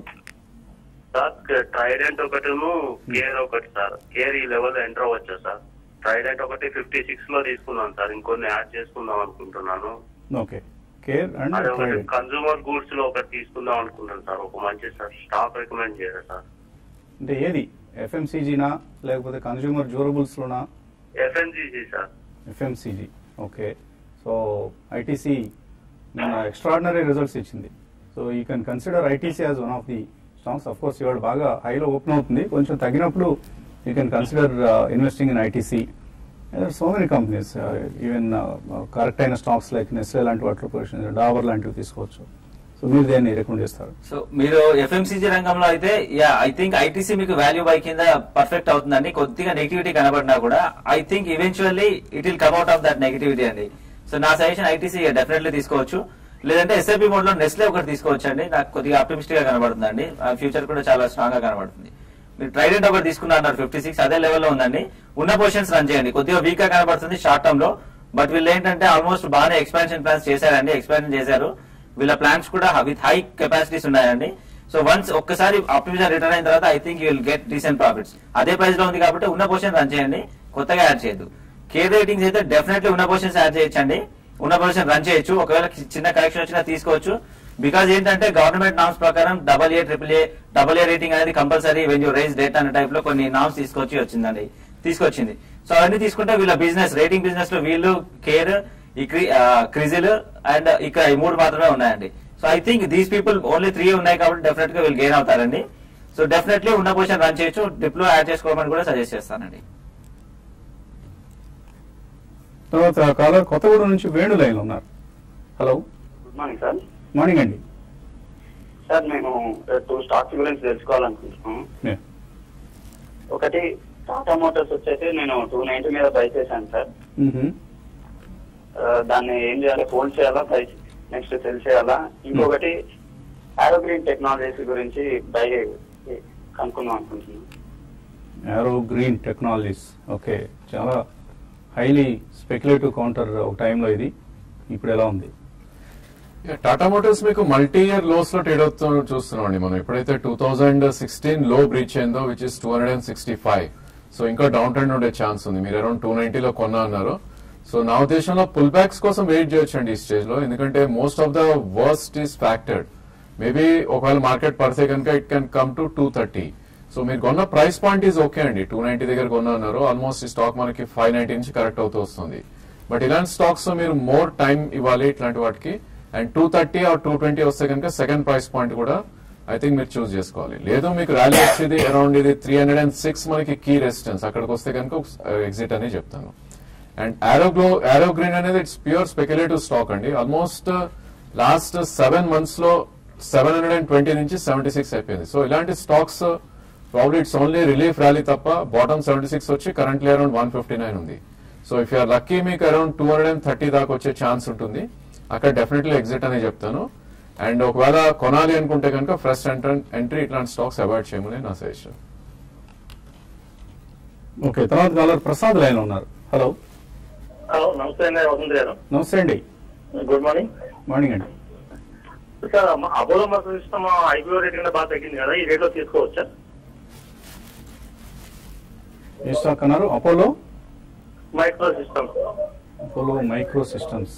సార్ ట్రైడెంట్ ఒకటేమో కేర్ ఒకటి సార్ కేర్ ఈ లెవెల్ ఎంటర్ అవ్వచ్చా సార్ ట్రైడెంట్ ఒకటి ఫిఫ్టీ సిక్స్ లో తీసుకున్నాను సార్ ఇంకొన్ని యాడ్ చేసుకుందాం అనుకుంటున్నాను
ఓకే కేర్ అండ్
అదే ఒకటి
ట్రైడింగ్
కన్సూమర్ గూడ్స్ లో ఒకటి తీసుకుందాం అనుకుంటాను సార్ ఒక మంచి సార్ స్టాక్ రికమెండ్ చేయరా సార్
అంటే ఏది ఎఫ్ఎంసీజీనా లేకపోతే కన్జ్యూమర్ డ్యూరబుల్స్లోనా
FNGC sir
FMCG okay so ITC నిన్న ఎక్స్ట్రాడినరీ రిజల్ట్స్ ఇచ్చింది so you can consider ITC as one of the stocks of course ఇవాళ బాగా హైలో ఓపెన్ అవుతుంది కొంచెం తగ్గినప్పుడు you can consider investing in ITC so many companies even correct అయిన stocks like Nestle లాంటి వాటిలో పొజిషన్ డాబర్ లాంటివి తీసుకోవచ్చు సో మీరు దేన్ని రికమెండ్ చేస్తారు
సో మీరు ఎఫ్ఎంసీజీ రంగంలో అయితే యా ఐ థింక్ ఐటీసీ మీకు వాల్యూ బై కింద పర్ఫెక్ట్ అవుతుందండి కొద్దిగా నెగిటివిటీ కనబడినా కూడా I think eventually it will come out of that negativity అండి సో నా సజెషన్ ఐటీసీ డెఫినెట్లీ తీసుకోవచ్చు లేదంటే ఎస్ఐపి మోడ్ లో నెస్లే ఒకటి తీసుకోవచ్చు అండి నాకు కొద్దిగా ఆప్టిమిస్టిక్ గా కనబడుతుందండి ఫ్యూచర్ కూడా చాలా స్ట్రాంగ్ గా కనబడుతుంది మీరు ట్రైడెంట్ ఒకటి తీసుకున్నారు ఫిఫ్టీ సిక్స్ అదే లెవెల్లో ఉందండి ఉన్న పొజిషన్స్ రన్ చేయండి కొద్దిగా వీక్ గా కనబడుతుంది షార్ట్ టర్మ్ లో బట్ వీళ్ళు ఏంటంటే ఆల్మోస్ట్ బాగానే ఎక్స్పాన్షన్ ప్లాన్స్ చేశారండి ఎక్స్పాన్షన్ చేశారు వీళ్ళ ప్లాన్స్ కూడా విత్ హై కెపాసిటీస్ ఉన్నాయండి సో వన్స్ ఒక్కసారి ఆప్టిమిజం రిటర్న్ అయిన తర్వాత I think you will get decent profits అదే ప్రైస్ లో ఉంది కాబట్టి ఉన్న పొజిషన్ రన్ చేయండి కొత్తగా యాడ్ చేయొద్దు కే రేటింగ్స్ అయితే డెఫినెట్లీ ఉన్న పొజిషన్స్ యాడ్ చేయొచ్చండి ఉన్న పొజిషన్ రన్ చేయొచ్చు ఒకవేళ చిన్న కరెక్షన్ వచ్చినా తీసుకోవచ్చు బికాజ్ ఏంటంటే గవర్నమెంట్ నామ్స్ ప్రకారం double A triple A double A rating అనేది compulsory when you raise debt అనే టైప్ లో కొన్ని నామ్స్ తీసుకొచ్చి వచ్చిందండి తీసుకొచ్చింది సో అవన్నీ తీసుకుంటే వీళ్ళ బిజినెస్ రేటింగ్ బిజినెస్ లో వీళ్ళు కేర్ ఈ క్రిజిల్ అండ్ ఇక్కడ ఈ మూడు మాత్రమే ఉన్నాయండి so I think these people only three ఉన్నాయి కాబట్టి డెఫినెట్ గా వీళ్ళు గెయిన్ అవుతారండి సో డెఫినెట్లీ ఉన్న పొజిషన్ రన్ చేయొచ్చు డిప్లో యాడ్ చేసుకోమని కూడా సజెస్ట్ చేస్తానండి
తర్వాత కాలర్ కొత్తగూడెం నుంచి వేణు లైన్లో ఉన్నారు hello
good morning sir
morning అండి
సార్ మేము టూ స్టాక్స్ గురించి తెలుసుకోవాలనుకుంటున్నాం
Yeah.
ఒకటి టాటా మోటార్స్ వచ్చేసి నేను టూ నైన్టీ మీద బై చేశాను సార్
మ్మ్.
ఆ, దాన్ని ఏం చేయాలి హోల్డ్ చేయాలా బై నెక్స్ట్ సెల్ చేయాలా ఇంకొకటి ఆరోగ్రీన్ టెక్నాలజీస్ గురించి బై కనుక్కుందాం అనుకుంటున్నాను
యారో గ్రీన్ టెక్నాలజీస్ ఓకే చాలా హైలీ స్పెక్యులేటివ్ కౌంటర్ ఒక టైంలో ఇది ఇప్పుడు ఎలా ఉంది
టాటా మోటార్స్ మీకు మల్టీ ఇయర్ లోస్ లో ట్రేడ్ అవుతూ చూస్తున్నాం అండి మనం ఎప్పుడైతే టూ థౌసండ్ సిక్స్టీన్ లో బ్రీచ్ అయిందో which is two hundred and sixty five so ఇంకా డౌన్ ట్రెండ్ ఉండే ఛాన్స్ ఉంది మీరు అరౌండ్ టూ నైన్టీలో కొన్నా అన్నారు సో నా ఉద్దేశంలో పుల్ బ్యాక్స్ కోసం వెయిట్ చేయొచ్చు అండి ఈ స్టేజ్ లో ఎందుకంటే most of the worst is factored maybe ఒకవేళ మార్కెట్ పడితే కనుక it can come to two thirty so మీరు కొన్న ప్రైస్ పాయింట్ ఈజ్ ఓకే అండి టూ నైన్టీ దగ్గర కొన్నా అన్నారు ఆల్మోస్ట్ ఈ స్టాక్ మనకి ఫైవ్ నైన్టీ నుంచి కరెక్ట్ అవుతూ వస్తుంది బట్ ఇలాంటి స్టాక్స్ మీరు మోర్ టైం ఇవ్వాలి ఇట్లాంటి వాటికి and two thirty or two twenty వస్తే కనుక సెకండ్ ప్రైస్ పాయింట్ కూడా ఐ థింక్ మీరు చూస్ చేసుకోవాలి లేదు మీకు ర్యాలీ వచ్చేది అరౌండ్ ఇది త్రీ హండ్రెడ్ అండ్ సిక్స్ మనకి కీ రెసిస్టెన్స్ అక్కడికి వస్తే కనుక ఎగ్జిట్ అని చెప్తాను అండ్ ఆరోగ్లో ఆరో గ్రీన్ అనేది ఇట్స్ ప్యూర్ స్పెక్యులేటివ్ స్టాక్ అండి ఆల్మోస్ట్ లాస్ట్ సెవెన్ మంత్స్ లో సెవెన్ హండ్రెడ్ అండ్ ట్వంటీ నుంచి సెవెంటీ సిక్స్ అయిపోయింది సో ఇలాంటి stocks probably it's only relief rally తప్ప బాటమ్ సెవెంటీ సిక్స్ వచ్చి currently around one fifty nine ఉంది so if you're lucky మీకు around two hundred and thirty దాకా వచ్చే ఛాన్స్ ఉంటుంది అక్కడ డెఫినెట్లీ ఎగ్జిట్ అనే చెప్తాను అండ్ ఒకవేళ కొనాలి అనుకుంటే కనుక ఫ్రెష్ ఎంట్రీ ఎంట్రీ ఇట్లాంటి స్టాక్స్ అవాయిడ్ చేయమని నా సజెషన్
ఓకే తర్వాత కాలర్ ప్రసాద్ లైన్ ఉన్నారు హలో
హలో నమస్తే అండి వసంత్ గారు
నమస్తే అండి
గుడ్ మార్నింగ్
మార్నింగ్ అండి
sir Apollo Micro System IPO rate కింద బాగా తగ్గింది కదా ఈ రేట్ లో తీసుకోవచ్చా
ఏ స్టాక్ అన్నారు Apollo
Micro System
Apollo Micro Systems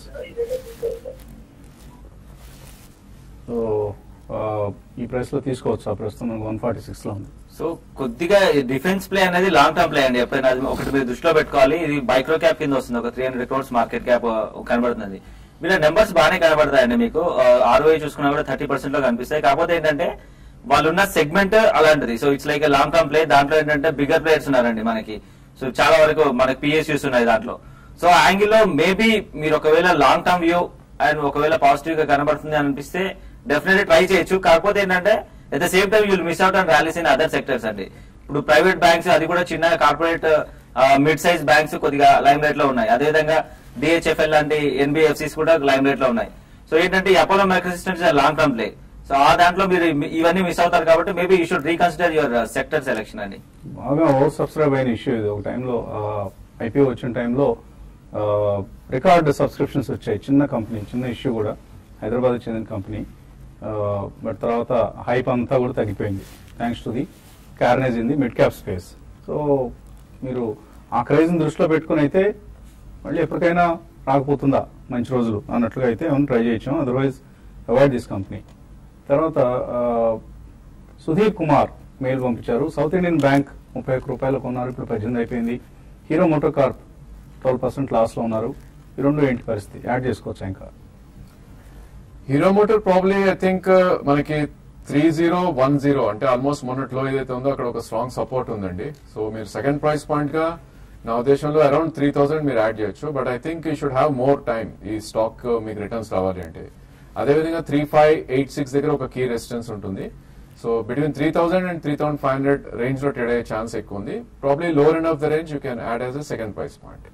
so ఆ, ఈ ప్రైస్ లో తీసుకోవచ్చు ఆ ప్రస్తుతం మనకు వన్ ఫార్టీ సిక్స్ లో ఉంది
సో కొద్దిగా డిఫెన్స్ ప్లే అనేది లాంగ్ టర్మ్ ప్లే అండి ఎప్పుడైనా అది ఒకటి మీరు దృష్టిలో పెట్టుకోవాలి ఇది మైక్రో క్యాప్ కింద వస్తుంది ఒక three hundred crores market cap కనబడుతుంది వీళ్ళ నెంబర్స్ బాగానే కనబడతాయండి మీకు ఆర్ఓఐ చూసుకున్నా కూడా థర్టీ పర్సెంట్ లో కనిపిస్తాయి కాకపోతే ఏంటంటే వాళ్ళు ఉన్న సెగ్మెంట్ అలాంటిది so it's like long term play దాంట్లో ఏంటంటే బిగ్గర్ ప్లేయర్స్ ఉన్నారండి మనకి సో చాలా వరకు మనకి పిఎస్యూస్ ఉన్నాయి దాంట్లో సో ఆ యాంగిల్ లో మేబీ మీరు ఒకవేళ లాంగ్ టర్మ్ వ్యూ అండ్ ఒకవేళ పాజిటివ్ గా కనబడుతుంది అని అనిపిస్తే డెఫినెట్లీ ట్రై చేయొచ్చు కాకపోతే ఏంటంటే at the same time you'll miss out and rallies in other sectors అండి ఇప్పుడు ప్రైవేట్ బ్యాంక్స్ అది కూడా చిన్న కార్పొరేట్ మిడ్ సైజ్ బ్యాంక్స్ కొద్దిగా లైమ్ రేట్ లో ఉన్నాయి అదేవిధంగా డిహెచ్ఎఫ్ఎల్ లాంటి ఎన్బిఎఫ్సిస్ కూడా లైమ్ రేట్ లో ఉన్నాయి సో ఏంటంటే ఈ Apollo Micro Systems long term play so ఆ దాంట్లో మీరు మీ- ఇవన్నీ మిస్ అవుతారు కాబట్టి maybe you should reconsider your sector selection అండి
బాగా ఓవర్ సబ్స్క్రైబ్ అయిన ఇష్యూ ఇది ఒక టైంలో ఐపీఓ వచ్చిన టైంలో రికార్డ్ సబ్స్క్రిప్షన్స్ వచ్చాయి చిన్న కంపెనీ చిన్న ఇష్యూ కూడా హైదరాబాద్ చెందిన కంపెనీ బట్ తర్వాత హైప్ అంతా కూడా తగ్గిపోయింది thanks to the carnage in the mid cap space so మీరు ఆ క్రైజ్ని దృష్టిలో పెట్టుకుని అయితే మళ్ళీ ఎప్పటికైనా రాకపోతుందా మంచి రోజులు అన్నట్లుగా అయితే ఏమైనా ట్రై చేయొచ్చు అదర్వైజ్ అవాయిడ్ దిస్ కంపెనీ తర్వాత ఆ, సుధీర్ కుమార్ మెయిల్ పంపించారు సౌత్ ఇండియన్ బ్యాంక్ ముప్పై ఒక్క రూపాయలు కొన్నారు ఇప్పుడు పద్దెనిమిది అయిపోయింది Hero Motor Corp twelve percent లాస్లో ఉన్నారు ఈ రెండు ఏంటి పరిస్థితి యాడ్ చేసుకోవచ్చా ఇంకా
Hero Motor probably I think మనకి త్రీ జీరో వన్ జీరో అంటే ఆల్మోస్ట్ మొన్నట్లో ఏదైతే ఉందో అక్కడ ఒక స్ట్రాంగ్ సపోర్ట్ ఉందండి సో మీరు సెకండ్ ప్రైస్ పాయింట్ గా నా ఉద్దేశంలో అరౌండ్ త్రీ థౌసండ్ మీరు యాడ్ చేయొచ్చు but I think you should have more time ఈ స్టాక్ మీకు రిటర్న్స్ రావాలి అంటే అదేవిధంగా త్రీ ఫైవ్ ఎయిట్ సిక్స్ దగ్గర ఒక కీ రెసిస్టెన్స్ ఉంటుంది so between three thousand and three thousand five hundred range లో ట్రేడ్ అయ్యే ఛాన్స్ ఎక్కువ ఉంది probably lower end of the range you can add as a second price point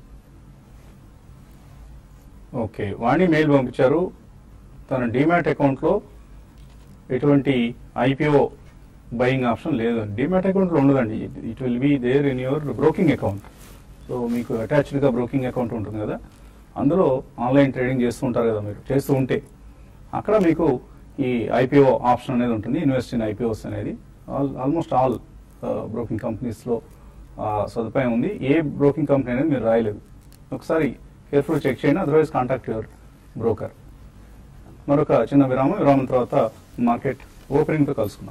okay Vani mail పంపించారు తన demat అకౌంట్లో ఎటువంటి IPO buying option లేదు demat అకౌంట్లో ఉండదండి it will be there in your broking account so మీకు అటాచ్డ్గా బ్రోకింగ్ అకౌంట్ ఉంటుంది కదా అందులో ఆన్లైన్ ట్రేడింగ్ చేస్తూ ఉంటారు కదా మీరు చేస్తూ ఉంటే అక్కడ మీకు ఈ ఐపీఓ ఆప్షన్ అనేది ఉంటుంది ఇన్వెస్ట్ ఇన్ ఐపీఓస్ అనేది ఆల్ ఆల్మోస్ట్ ఆల్ బ్రోకింగ్ కంపెనీస్లో సదుపాయం ఉంది ఏ బ్రోకింగ్ కంపెనీ అనేది మీరు రాయలేదు ఒకసారి కేర్ఫుల్ చెక్ చేయండి అదర్వైజ్ కాంటాక్ట్ యువర్ బ్రోకర్ మరొక చిన్న విరామం విరామం తర్వాత మార్కెట్ ఓపెనింగ్తో కలుసుకుందాం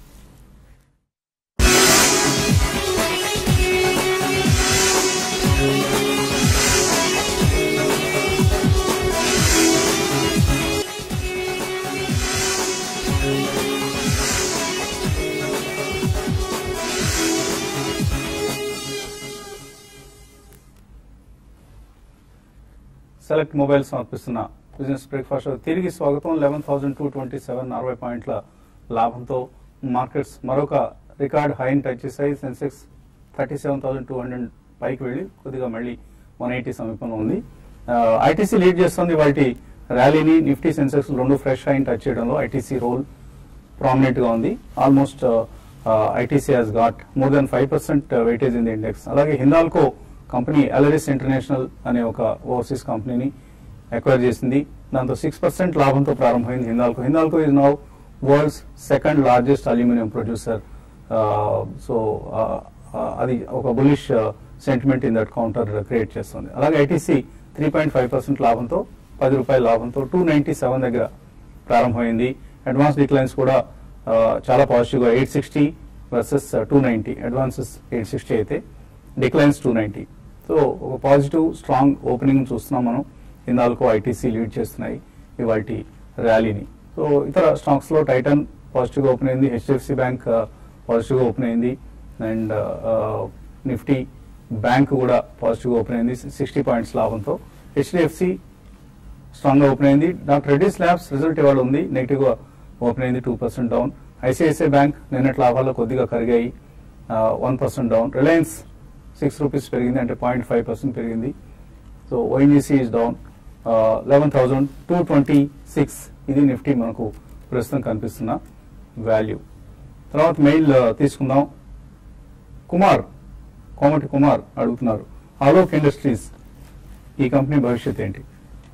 సెలెక్ట్ మొబైల్ సమర్పిస్తున్న బిజినెస్ బ్రేక్ఫాస్ట్ తిరిగి స్వాగతం eleven thousand two twenty seven అరవై పాయింట్ల లాభంతో మార్కెట్స్ మరొక రికార్డ్ హైని టచ్ చేశాయి Sensex thirty seven thousand two hundred పైకి వెళ్ళి కొద్దిగా మళ్ళీ వన్ ఎయిటీ సమీపంలో ఉంది ఐటీసీ లీడ్ చేస్తుంది వాటి ర్యాలీని నిఫ్టీ సెన్సెక్స్ రెండు ఫ్రెష్ హైని టచ్ చేయడంలో ఐటీసీ రోల్ ప్రామినెంట్ గా ఉంది almost ITC has got more than five percent weightage in the index అలాగే హిందాల్కో కంపెనీ అలరిస్ ఇంటర్నేషనల్ అనే ఒక ఓవర్సీస్ కంపెనీని అక్వైర్ చేసింది దాంతో సిక్స్ పర్సెంట్ లాభంతో ప్రారంభమైంది Hindalco Hindalco is now world's second largest aluminium producer so అది ఒక bullish sentiment in that counter create చేస్తుంది అలాగే ITC three point five percent లాభంతో పది రూపాయల లాభంతో టూ నైన్టీ సెవెన్ దగ్గర ప్రారంభమైంది అడ్వాన్స్ డిక్లైన్స్ కూడా ఆ, చాలా పాజిటివ్గా eight sixty versus two ninety advances eight sixty అయితే డిక్లైన్స్ టూ నైంటీ సో ఒక పాజిటివ్ స్ట్రాంగ్ ఓపెనింగ్ చూస్తున్నాం మనం ఇందాలకు ఐటీసీ లీడ్ చేస్తున్నాయి ఇవాళ ర్యాలీని సో ఇతర స్టాక్స్ లో టైటన్ పాజిటివ్ గా ఓపెన్ అయింది హెచ్డిఎఫ్సి బ్యాంక్ పాజిటివ్ గా ఓపెన్ అయింది అండ్ నిఫ్టీ బ్యాంక్ కూడా పాజిటివ్ గా ఓపెన్ అయింది సిక్స్టీ పాయింట్స్ లాభంతో హెచ్డిఎఫ్సి స్ట్రాంగ్ గా ఓపెన్ అయింది డాక్టర్ రెడ్డిస్ ల్యాబ్స్ రిజల్ట్ ఇవాళ ఉంది నెగిటివ్ గా ఓపెన్ అయింది two percent down ICICI Bank నిన్నటి లాభాల్లో కొద్దిగా కరిగాయి one percent down Reliance six rupees పెరిగింది అంటే పాయింట్ ఫైవ్ పర్సెంట్ పెరిగింది so ONGC is down eleven thousand two twenty six ఇది నిఫ్టీ మనకు ప్రస్తుతం కనిపిస్తున్న వాల్యూ తర్వాత మెయిల్ తీసుకుందాం కుమార్ కోమటి కుమార్ అడుగుతున్నారు ఆలోక్ ఇండస్ట్రీస్ ఈ కంపెనీ భవిష్యత్ ఏంటి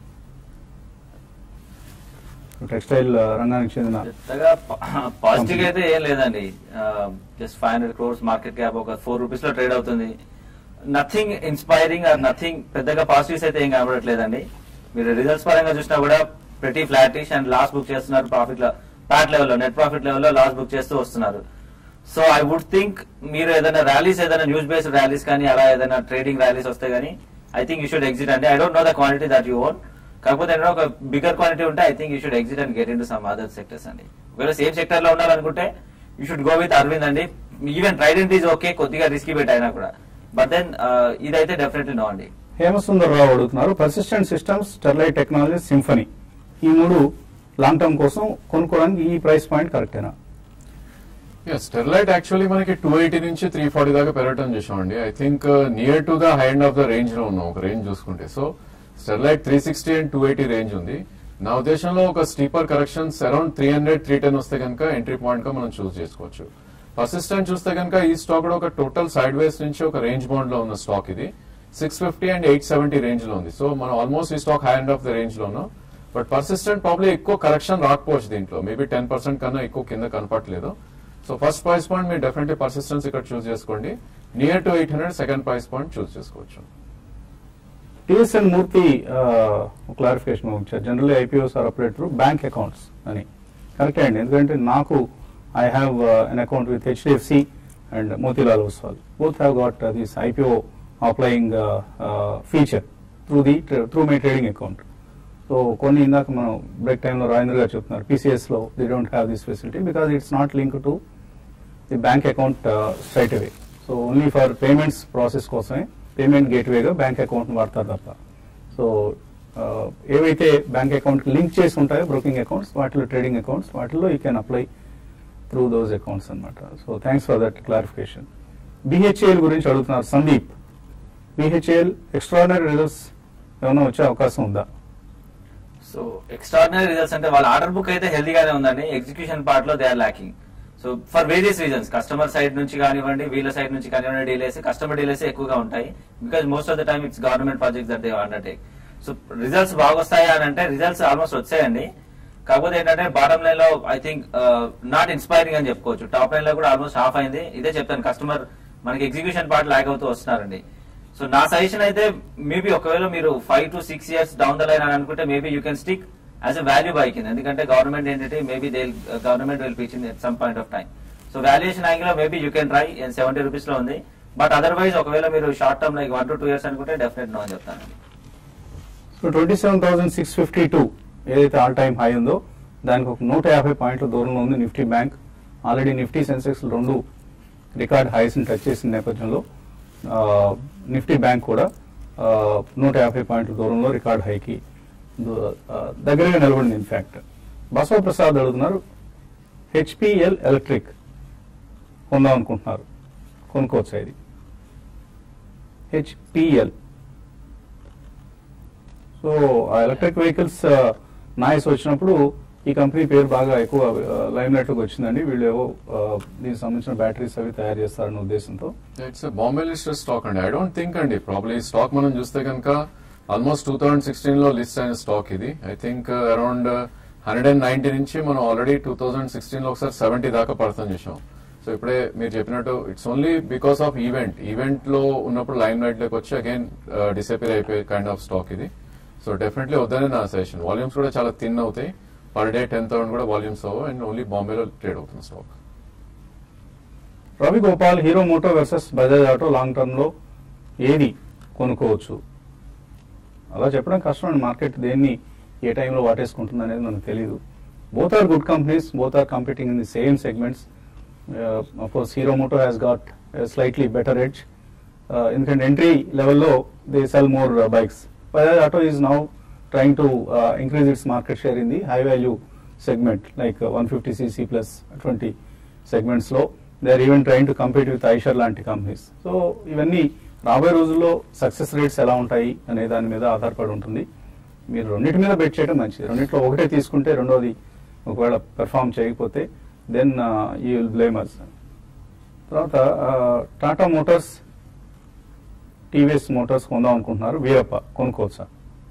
టెక్స్టైల్ రంగానికి చెందిన
పెద్దగా పాజిటివ్ అయితే ఏం లేదండి just five hundred crores market cap ఒక ఫోర్ రూపీస్ లో ట్రేడ్ అవుతుంది నథింగ్ ఇన్స్పైరింగ్ ఆర్ నథింగ్ పెద్దగా పాజిటివ్స్ అయితే ఏం కనబడట్లేదండి మీరు రిజల్ట్స్ పరంగా చూసినా కూడా ప్రతి ఫ్లాటిష్ అండ్ లాస్ బుక్ చేస్తున్నారు ప్రాఫిట్ లో ప్యాట్ లెవెల్లో నెట్ ప్రాఫిట్ లెవెల్లో లాస్ బుక్ చేస్తూ వస్తున్నారు సో ఐ వుడ్ థింక్ మీరు ఏదైనా ర్యాలీస్ ఏదైనా న్యూస్ బేస్డ్ ర్యాలీస్ కానీ అలా ఏదైనా ట్రేడింగ్ ర్యాలీస్ వస్తే కానీ I think you should exit అండి I don't know the quantity that you own కాకపోతే ఏదైనా ఒక బిగ్గర్ క్వాంటిటీ ఉంటే I think you should exit and get in to some other sectors అండి ఒకవేళ సేమ్ సెక్టర్ లో ఉండాలనుకుంటే you should go with Arvind అండి ఈవెన్ ట్రైడెంట్ ఈజ్ ఓకే కొద్దిగా రిస్కీ బెట్ అయినా కూడా బట్ దెన్ ఇదైతే డెఫినెట్లీ నో అండి
హేమసుందర్ రావు అడుగుతున్నారు Persistent Systems Sterlite technology symphony ఈ మూడు లాంగ్ టర్మ్ కోసం కొనుక్కోవడానికి ఈ ప్రైస్ పాయింట్ కరెక్టేనా
స్టెర్లైట్ యాక్చువల్లీ మనకి టూ ఎయిటీ నుంచి త్రీ ఫార్టీ దాకా పెరగటం చూసామండి I think near to the high end of the range లో ఉన్నాం ఒక రేంజ్ చూసుకుంటే so Sterlite three sixty and two eighty range ఉంది నా ఉద్దేశంలో ఒక steeper corrections around three hundred three ten వస్తే కనుక ఎంట్రీ పాయింట్ గా మనం చూస్ చేసుకోవచ్చు పర్సిస్టెంట్ చూస్తే కనుక ఈ స్టాక్ కూడా ఒక టోటల్ సైడ్ వేస్ నుంచి ఒక రేంజ్ బౌండ్ లో ఉన్న స్టాక్ ఇది six fifty and eight seventy range లో ఉంది సో మనం ఆల్మోస్ట్ ఈ stock high and of the range లో ఉన్నాం బట్ పర్సిస్టెంట్ ప్రాబ్లీ ఎక్కువ కరెక్షన్ రాకపోవచ్చు దీంట్లో మేబీ టెన్ పర్సెంట్ కన్నా ఎక్కువ కింద కనపట్లేదు సో ఫస్ట్ ప్రైస్ పాయింట్ మీరు డెఫినెట్లీ పర్సిస్టెన్స్ ఇక్కడ చూస్ చేసుకోండి near to eight hundred second price point choose చేసుకోవచ్చు
టిఎస్ఎన్ మూర్తి క్లారిఫికేషన్ ఇచ్చారు generally IPOs are update through bank accounts అని కరెక్టే అండి ఎందుకంటే నాకు I have an account with HDFC and Motilal Oswal both have got this IPO applying feature through the through my trading account so కొన్ని ఇందాక మనం బ్రేక్ టైంలో రాజేంద్ర గారు చెప్తున్నారు పీసీఎస్ లో the don't have this facility because it's not link to the bank account straight away so only for payments process కోసమే payment గేట్వేగా bank account వాడతారు తప్ప సో ఏవైతే బ్యాంక్ అకౌంట్ లింక్ చేసి ఉంటాయో బ్రోకింగ్ అకౌంట్స్ వాటిలో ట్రేడింగ్ అకౌంట్స్ వాటిలో you can apply through those accounts అనమాట so thanks for that clarification BHEL గురించి అడుగుతున్నారు సందీప్ బిహెచ్ఏఎల్ ఎక్స్ట్రాడినరీ రిజల్ట్స్ ఏమైనా వచ్చే అవకాశం ఉందా
సో ఎక్స్ట్రాడినరీ రిజల్ట్స్ అంటే వాళ్ళ ఆర్డర్ బుక్ అయితే హెల్దీగానే ఉందండి ఎగ్జిక్యూషన్ పార్ట్ లో they are lacking so for various reasons customer side నుంచి కానివ్వండి వీళ్ళ సైడ్ నుంచి కానివ్వండి డీలేస్ కస్టమర్ డీలేస్ ఎక్కువగా ఉంటాయి because most of the time it's government projects that they undertake so results బాగా వస్తాయా అని అంటే రిజల్ట్స్ ఆల్మోస్ట్ వచ్చాయండి కాకపోతే ఏంటంటే బాటమ్ లైన్ లో ఐ థింక్ నాట్ ఇన్స్పైరింగ్ అని చెప్పుకోవచ్చు టాప్ లైన్ లో కూడా ఆల్మోస్ట్ హాఫ్ అయింది ఇదే చెప్తాను కస్టమర్ మనకి ఎగ్జిక్యూషన్ పార్ట్ లాగ్ అవుతూ వస్తున్నారండి సో నా సజెషన్ అయితే మేబీ ఒకవేళ మీరు five to six years down the line అని అనుకుంటే maybe you can stick as a value pick in ఎందుకంటే గవర్నమెంట్ ఏంటంటే maybe they government will pitch in at some point of time so valuation angle లో maybe you can try seventy rupees లో ఉంది but otherwise ఒకవేళ మీరు short term like one to two years అనుకుంటే definite no అని చెప్తాను
so twenty seven thousand six fifty two ఏదైతే all time high ఉందో దానికి ఒక నూట యాభై పాయింట్ల దూరంలో ఉంది Nifty Bank already Nifty Sensex రెండు రికార్డ్ హైస్ ని టచ్ చేసిన నేపథ్యంలో ఆ, నిఫ్టీ బ్యాంక్ కూడా ఆ, నూట యాభై పాయింట్ల దూరంలో రికార్డ్ హైకి దు- ఆ, దగ్గరగా నిలబడింది ఇన్ఫాక్ట్ బసవ ప్రసాద్ అడుగుతున్నారు హెచ్పిఎల్ ఎలక్ట్రిక్ కొందాం అనుకుంటున్నారు కొనుక్కోవచ్చా ఇది హెచ్పిఎల్ సో ఆ ఎలక్ట్రిక్ వెహికల్స్ నాయిస్ వచ్చినప్పుడు ఈ కంపెనీ పేరు బాగా ఎక్కువ లైమ్ లైట్ లోకి వచ్చిందండి వీళ్ళు ఏవో ఆ, దీనికి సంబంధించిన బ్యాటరీస్ అవి తయారు చేస్తారన్న ఉద్దేశంతో
ఇట్స్ బాంబే లిస్టెడ్ స్టాక్ అండి ఐ డోంట్ థింక్ అండి ప్రాబ్లీ స్టాక్ మనం చూస్తే కనుక ఆల్మోస్ట్ టూ థౌసండ్ సిక్స్టీన్ లో లిస్ట్ అయిన స్టాక్ ఇది I think around hundred and ninety నుంచి మనం ఆల్రెడీ టూ థౌసండ్ సిక్స్టీన్ లో ఒకసారి సెవెంటీ దాకా పడతాం చేసాం సో ఇప్పుడే మీరు చెప్పినట్టు it's only because of event event లో ఉన్నప్పుడు లైమ్ లైట్ లోకి వచ్చి అగైన్ డిసపేర్ అయిపోయే కైండ్ ఆఫ్ స్టాక్ ఇది సో డెఫినెట్లీ వద్దనే నా సజెషన్ వాల్యూమ్స్ కూడా చాలా థిన్ అవుతాయి పర్ డే టెన్ థౌసండ్ కూడా వాల్యూమ్స్ అవ్వవు అండ్ ఓన్లీ బాంబేలో ట్రేడ్ అవుతుంది stock
Ravi Gopal Hero Moto versus Bajaj Auto long term లో ఏది కొనుక్కోవచ్చు అలా చెప్పడం కష్టం అండి మార్కెట్ దేన్ని ఏ టైంలో వాటేసుకుంటుంది అనేది మనకు తెలియదు both are good companies both are competing in the same segments course Hero Moto has got slightly better edge ఎందుకంటే ఎంట్రీ లెవెల్లో they sell more bikes Bajaj Auto is now trying to uh, increase its market share in the high value segment like uh, 150cc plus 20 segments లో they are even trying to compete with Eicher లాంటి companies so ఇవన్నీ రాబోయే రోజుల్లో success rates ఎలా ఉంటాయి అనే దాని మీద ఆధారపడి ఉంటుంది మీరు రెండింటి మీద బెట్ చేయడం మంచిది రెండింటిలో ఒకటే తీసుకుంటే రెండోది ఒకవేళ పెర్ఫామ్ చేయకపోతే then you will blame us తర్వాత టాటా మోటార్స్ టీవీఎస్ మోటార్స్ కొందాం అనుకుంటున్నారు వీరప్ప కొనుక్కోవచ్చా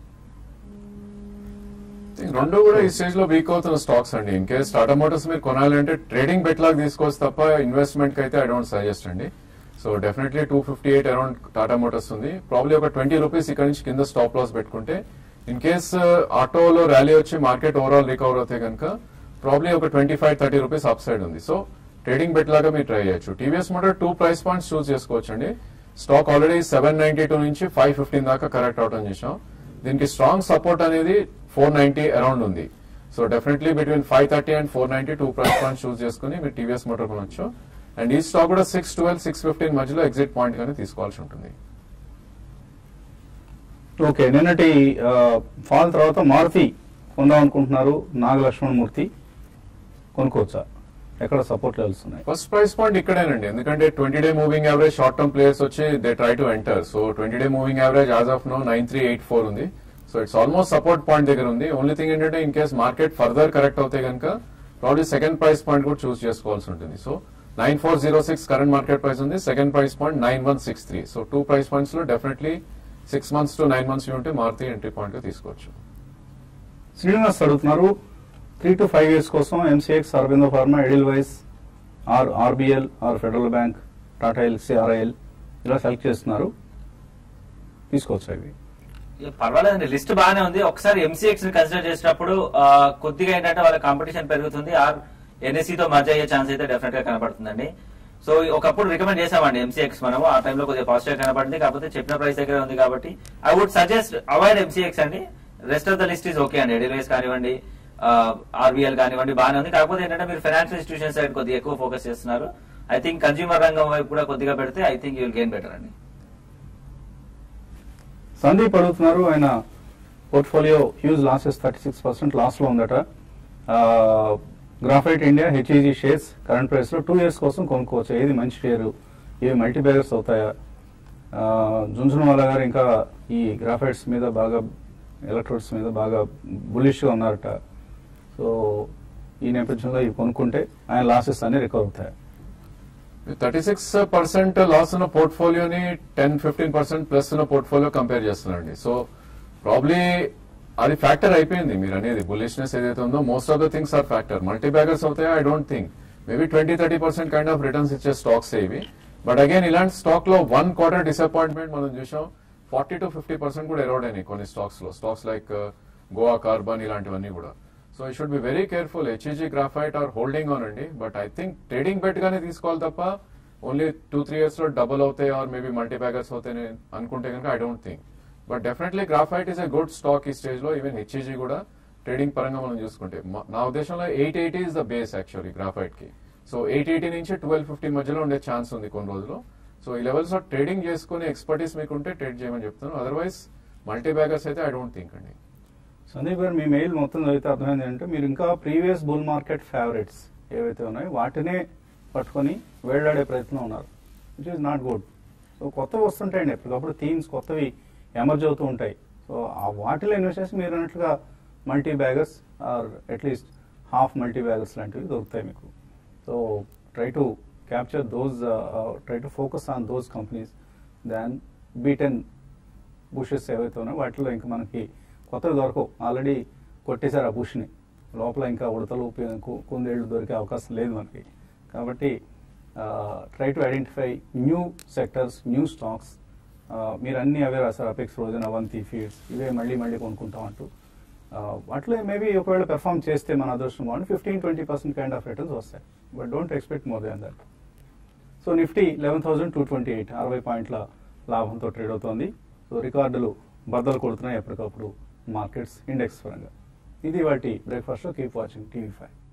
think రెండు కూడా ఈ స్టేజ్ లో వీక్ అవుతున్న స్టాక్స్ అండి ఇన్ కేస్ టాటా మోటార్స్ మీరు కొనాలంటే ట్రేడింగ్ బెట్ లాగా తీసుకోవచ్చు తప్ప ఇన్వెస్ట్మెంట్ కి అయితే ఐ డోంట్ సజెస్ట్ అండి so definitely two fifty eight around Tata Motors ఉంది ప్రాబ్లీ ఒక ట్వంటీ రూపీస్ ఇక్కడ నుంచి కింద స్టాప్ లాస్ పెట్టుకుంటే ఇన్ కేస్ ఆటోలో ర్యాలీ వచ్చి మార్కెట్ ఓవరాల్ రికవర్ అవుతే కనుక ప్రాబ్లీ ఒక twenty five thirty rupees up side ఉంది సో ట్రేడింగ్ బెట్ లాగా మీరు ట్రై చేయొచ్చు TVS Motor two price points choose చేసుకోవచ్చు అండి stock already seven ninety two నుంచి ఫైవ్ ఫిఫ్టీన్ దాకా కరెక్ట్ అవటం చేసాం దీనికి స్ట్రాంగ్ సపోర్ట్ అనేది ఫోర్ నైన్టీ అరౌండ్ ఉంది so definitely between five thirty and four ninety two price point choose చేసుకుని మీరు టీవీఎస్ మోటార్ కొనొచ్చు అండ్ ఈ స్టాక్ కూడా సిక్స్ ట్వెల్వ్ సిక్స్ ఫిఫ్టీన్ మధ్యలో ఎగ్జిట్ పాయింట్ గానీ తీసుకోవాల్సి ఉంటుంది
ఓకే నిన్నటి ఫాల్ తర్వాత మారుతి కొందాం అనుకుంటున్నారు నాగలక్ష్మణమూర్తి కొనుక్కోవచ్చా ఎక్కడ సపోర్ట్ లెవెల్స్ ఉన్నాయి
ఫస్ట్ ప్రైస్ పాయింట్ ఇక్కడేనండి ఎందుకంటే twenty day moving average short term players వచ్చి they try to enter so twenty day moving average as of now nine three eight four ఉంది so it's almost support point దగ్గర ఉంది only thing ఏంటంటే in case market further correct అవుతే కనుక probably second price point కూడా choose చేసుకోవాల్సి ఉంటుంది so nine four zero six current market price ఉంది second price point nine one six three so two price points లో definitely six months to nine months ఉంటే Maruti entry point గా తీసుకోవచ్చు
శ్రీనివాస్ అడుగుతున్నారు three to five years కోసం MCX Aurobindo pharma Edelweiss or RBL or federal bank Tata Elxsi RIL ఇలా select చేస్తున్నారు తీసుకోవచ్చు అవి
ఇక పర్వాలేదండి లిస్ట్ బాగానే ఉంది ఒకసారి ఎంసీఎక్స్ ని కన్సిడర్ చేసినప్పుడు ఆ, కొద్దిగా ఏంటంటే వాళ్ళ కాంపిటీషన్ పెరుగుతుంది ఆర్ NSE తో మర్జ్ అయ్యే ఛాన్స్ అయితే డెఫినెట్ గా కనపడుతుందండి సో ఒకప్పుడు రికమెండ్ చేసామండి ఎంసీఎక్స్ మనము ఆ టైంలో కొద్దిగా పాజిటివ్ కనపడింది కాకపోతే చెప్పిన ప్రైస్ దగ్గర ఉంది కాబట్టి I would suggest avoid MCX అండి rest of the list is okay అండి ఎడివేస్ కానివ్వండి ఆర్బీఎల్ కానివ్వండి బాగానే ఉంది కాకపోతే ఏంటంటే మీరు ఫైనాన్షియల్ ఇన్స్టిట్యూషన్ సైడ్ కొద్దిగా ఎక్కువ ఫోకస్ చేస్తున్నారు ఐ థింక్ కన్జ్యూమర్ రంగం వైపు కూడా కొద్దిగా పెడితే I think you'll gain better అండి
సందీప్ అడుగుతున్నారు ఆయన portfolio huge losses thirty six percent loss లో ఉందట graphite India HEG shares current price లో టూ ఇయర్స్ కోసం కొనుక్కోవచ్చు ఏది మంచి షేర్ ఇవి మల్టీప్లేయర్స్ అవుతాయా జున్సున్వాలా గారు ఇంకా ఈ గ్రాఫైట్స్ మీద బాగా ఎలక్ట్రోడ్స్ మీద బాగా బులిష్ గా ఉన్నారట సో ఈ నేపథ్యంలో ఇవి కొనుక్కుంటే ఆయన లాసెస్ అన్ని రికవర్ అవుతాయి
థర్టీ సిక్స్ పర్సెంట్ లాస్ ఉన్న పోర్ట్ఫోలియోని టెన్ ఫిఫ్టీన్ పర్సెంట్ ప్లస్ ఉన్న పోర్ట్ఫోలియో కంపేర్ చేస్తున్నారండి సో ప్రాబ్లీ అది ఫ్యాక్టర్ అయిపోయింది మీరు అనేది బులిష్నెస్ ఏదైతే ఉందో most of the things are factor multi baggers అవుతాయో I don't think maybe twenty thirty percent kind of returns ఇచ్చే స్టాక్స్ ఇవి బట్ అగైన్ ఇలాంటి స్టాక్ లో వన్ క్వార్టర్ డిసప్పాయింట్మెంట్ మనం చూసాం ఫార్టీ టు ఫిఫ్టీ పర్సెంట్ కూడా ఎరోడ్ అయినాయి కొన్ని స్టాక్స్ లో స్టాక్స్ లైక్ గోవా కార్బన్ ఇలాంటివన్నీ కూడా so I should be very careful HEG graphite are holding on అండి but I think trading bet గానే తీసుకోవాలి తప్ప ఓన్లీ టూ త్రీ ఇయర్స్ లో డబుల్ అవుతాయి ఆర్ మేబీ మల్టీ బ్యాగర్స్ అవుతాయి అనుకుంటే కనుక I don't think but definitely graphite is a good stock ఈ స్టేజ్ లో ఈవెన్ హెచ్ఈజీ కూడా ట్రేడింగ్ పరంగా మనం చూసుకుంటే మ- నా ఉద్దేశంలో eight eighty is the base actually graphite కి సో ఎయిట్ ఎయిటీ నుంచి ట్వెల్వ్ ఫిఫ్టీ మధ్యలో ఉండే ఛాన్స్ ఉంది కొన్ని రోజులు సో ఈ లెవెల్స్ లో ట్రేడింగ్ చేసుకునే ఎక్స్పర్టీస్ మీకు ఉంటే ట్రేడ్ చేయమని చెప్తాను అదర్వైజ్ మల్టీ బ్యాగర్స్ అయితే ఐ డోంట్ థింక్ అండి
సందీప్ గారు మీ మెయిల్ మొత్తం చదివితే అర్థమైంది అంటే మీరు ఇంకా ప్రీవియస్ బుల్ మార్కెట్ ఫేవరెట్స్ ఏవైతే ఉన్నాయో వాటినే పట్టుకొని వేళ్లాడే ప్రయత్నం ఉన్నారు which is not good so కొత్తవి వస్తుంటాయండి ఎప్పటికప్పుడు థీమ్స్ కొత్తవి ఎమర్జ్ అవుతూ ఉంటాయి సో ఆ వాటిలో ఇన్వెస్ట్ చేసి మీరు అన్నట్లుగా multi baggers or at least half multi baggers లాంటివి దొరుకుతాయి మీకు so try to capture those try to focus on those companies than beaten bushes ఏవైతే ఉన్నాయో వాటిలో ఇంకా మనకి కొత్తవి దొరకవు ఆల్రెడీ కొట్టేశారు ఆ బుష్ని లోపల ఇంకా ఉడతలు పి- కు- కుందేళ్లు దొరికే అవకాశం లేదు మనకి కాబట్టి try to identify new sectors new stocks మీరు అన్ని అవే రాశారు అపెక్స్ రోజన్ అవంతి ఫీడ్స్ ఇవే మళ్ళీ మళ్ళీ కొనుక్కుంటాం అంటూ ఆ, వాటిలో మేబీ ఒకవేళ పెర్ఫామ్ చేస్తే మన అదృష్టం బాగుంది fifteen twenty percent kind of returns వస్తాయి but don't expect more than that so nifty eleven thousand two twenty eight అరవై పాయింట్ల లాభంతో ట్రేడ్ అవుతోంది సో రికార్డులు బద్దలు కొడుతున్నాయి ఎప్పటికప్పుడు మార్కెట్స్ ఇండెక్స్ పరంగా ఇది వాటి breakfast keep watching TV five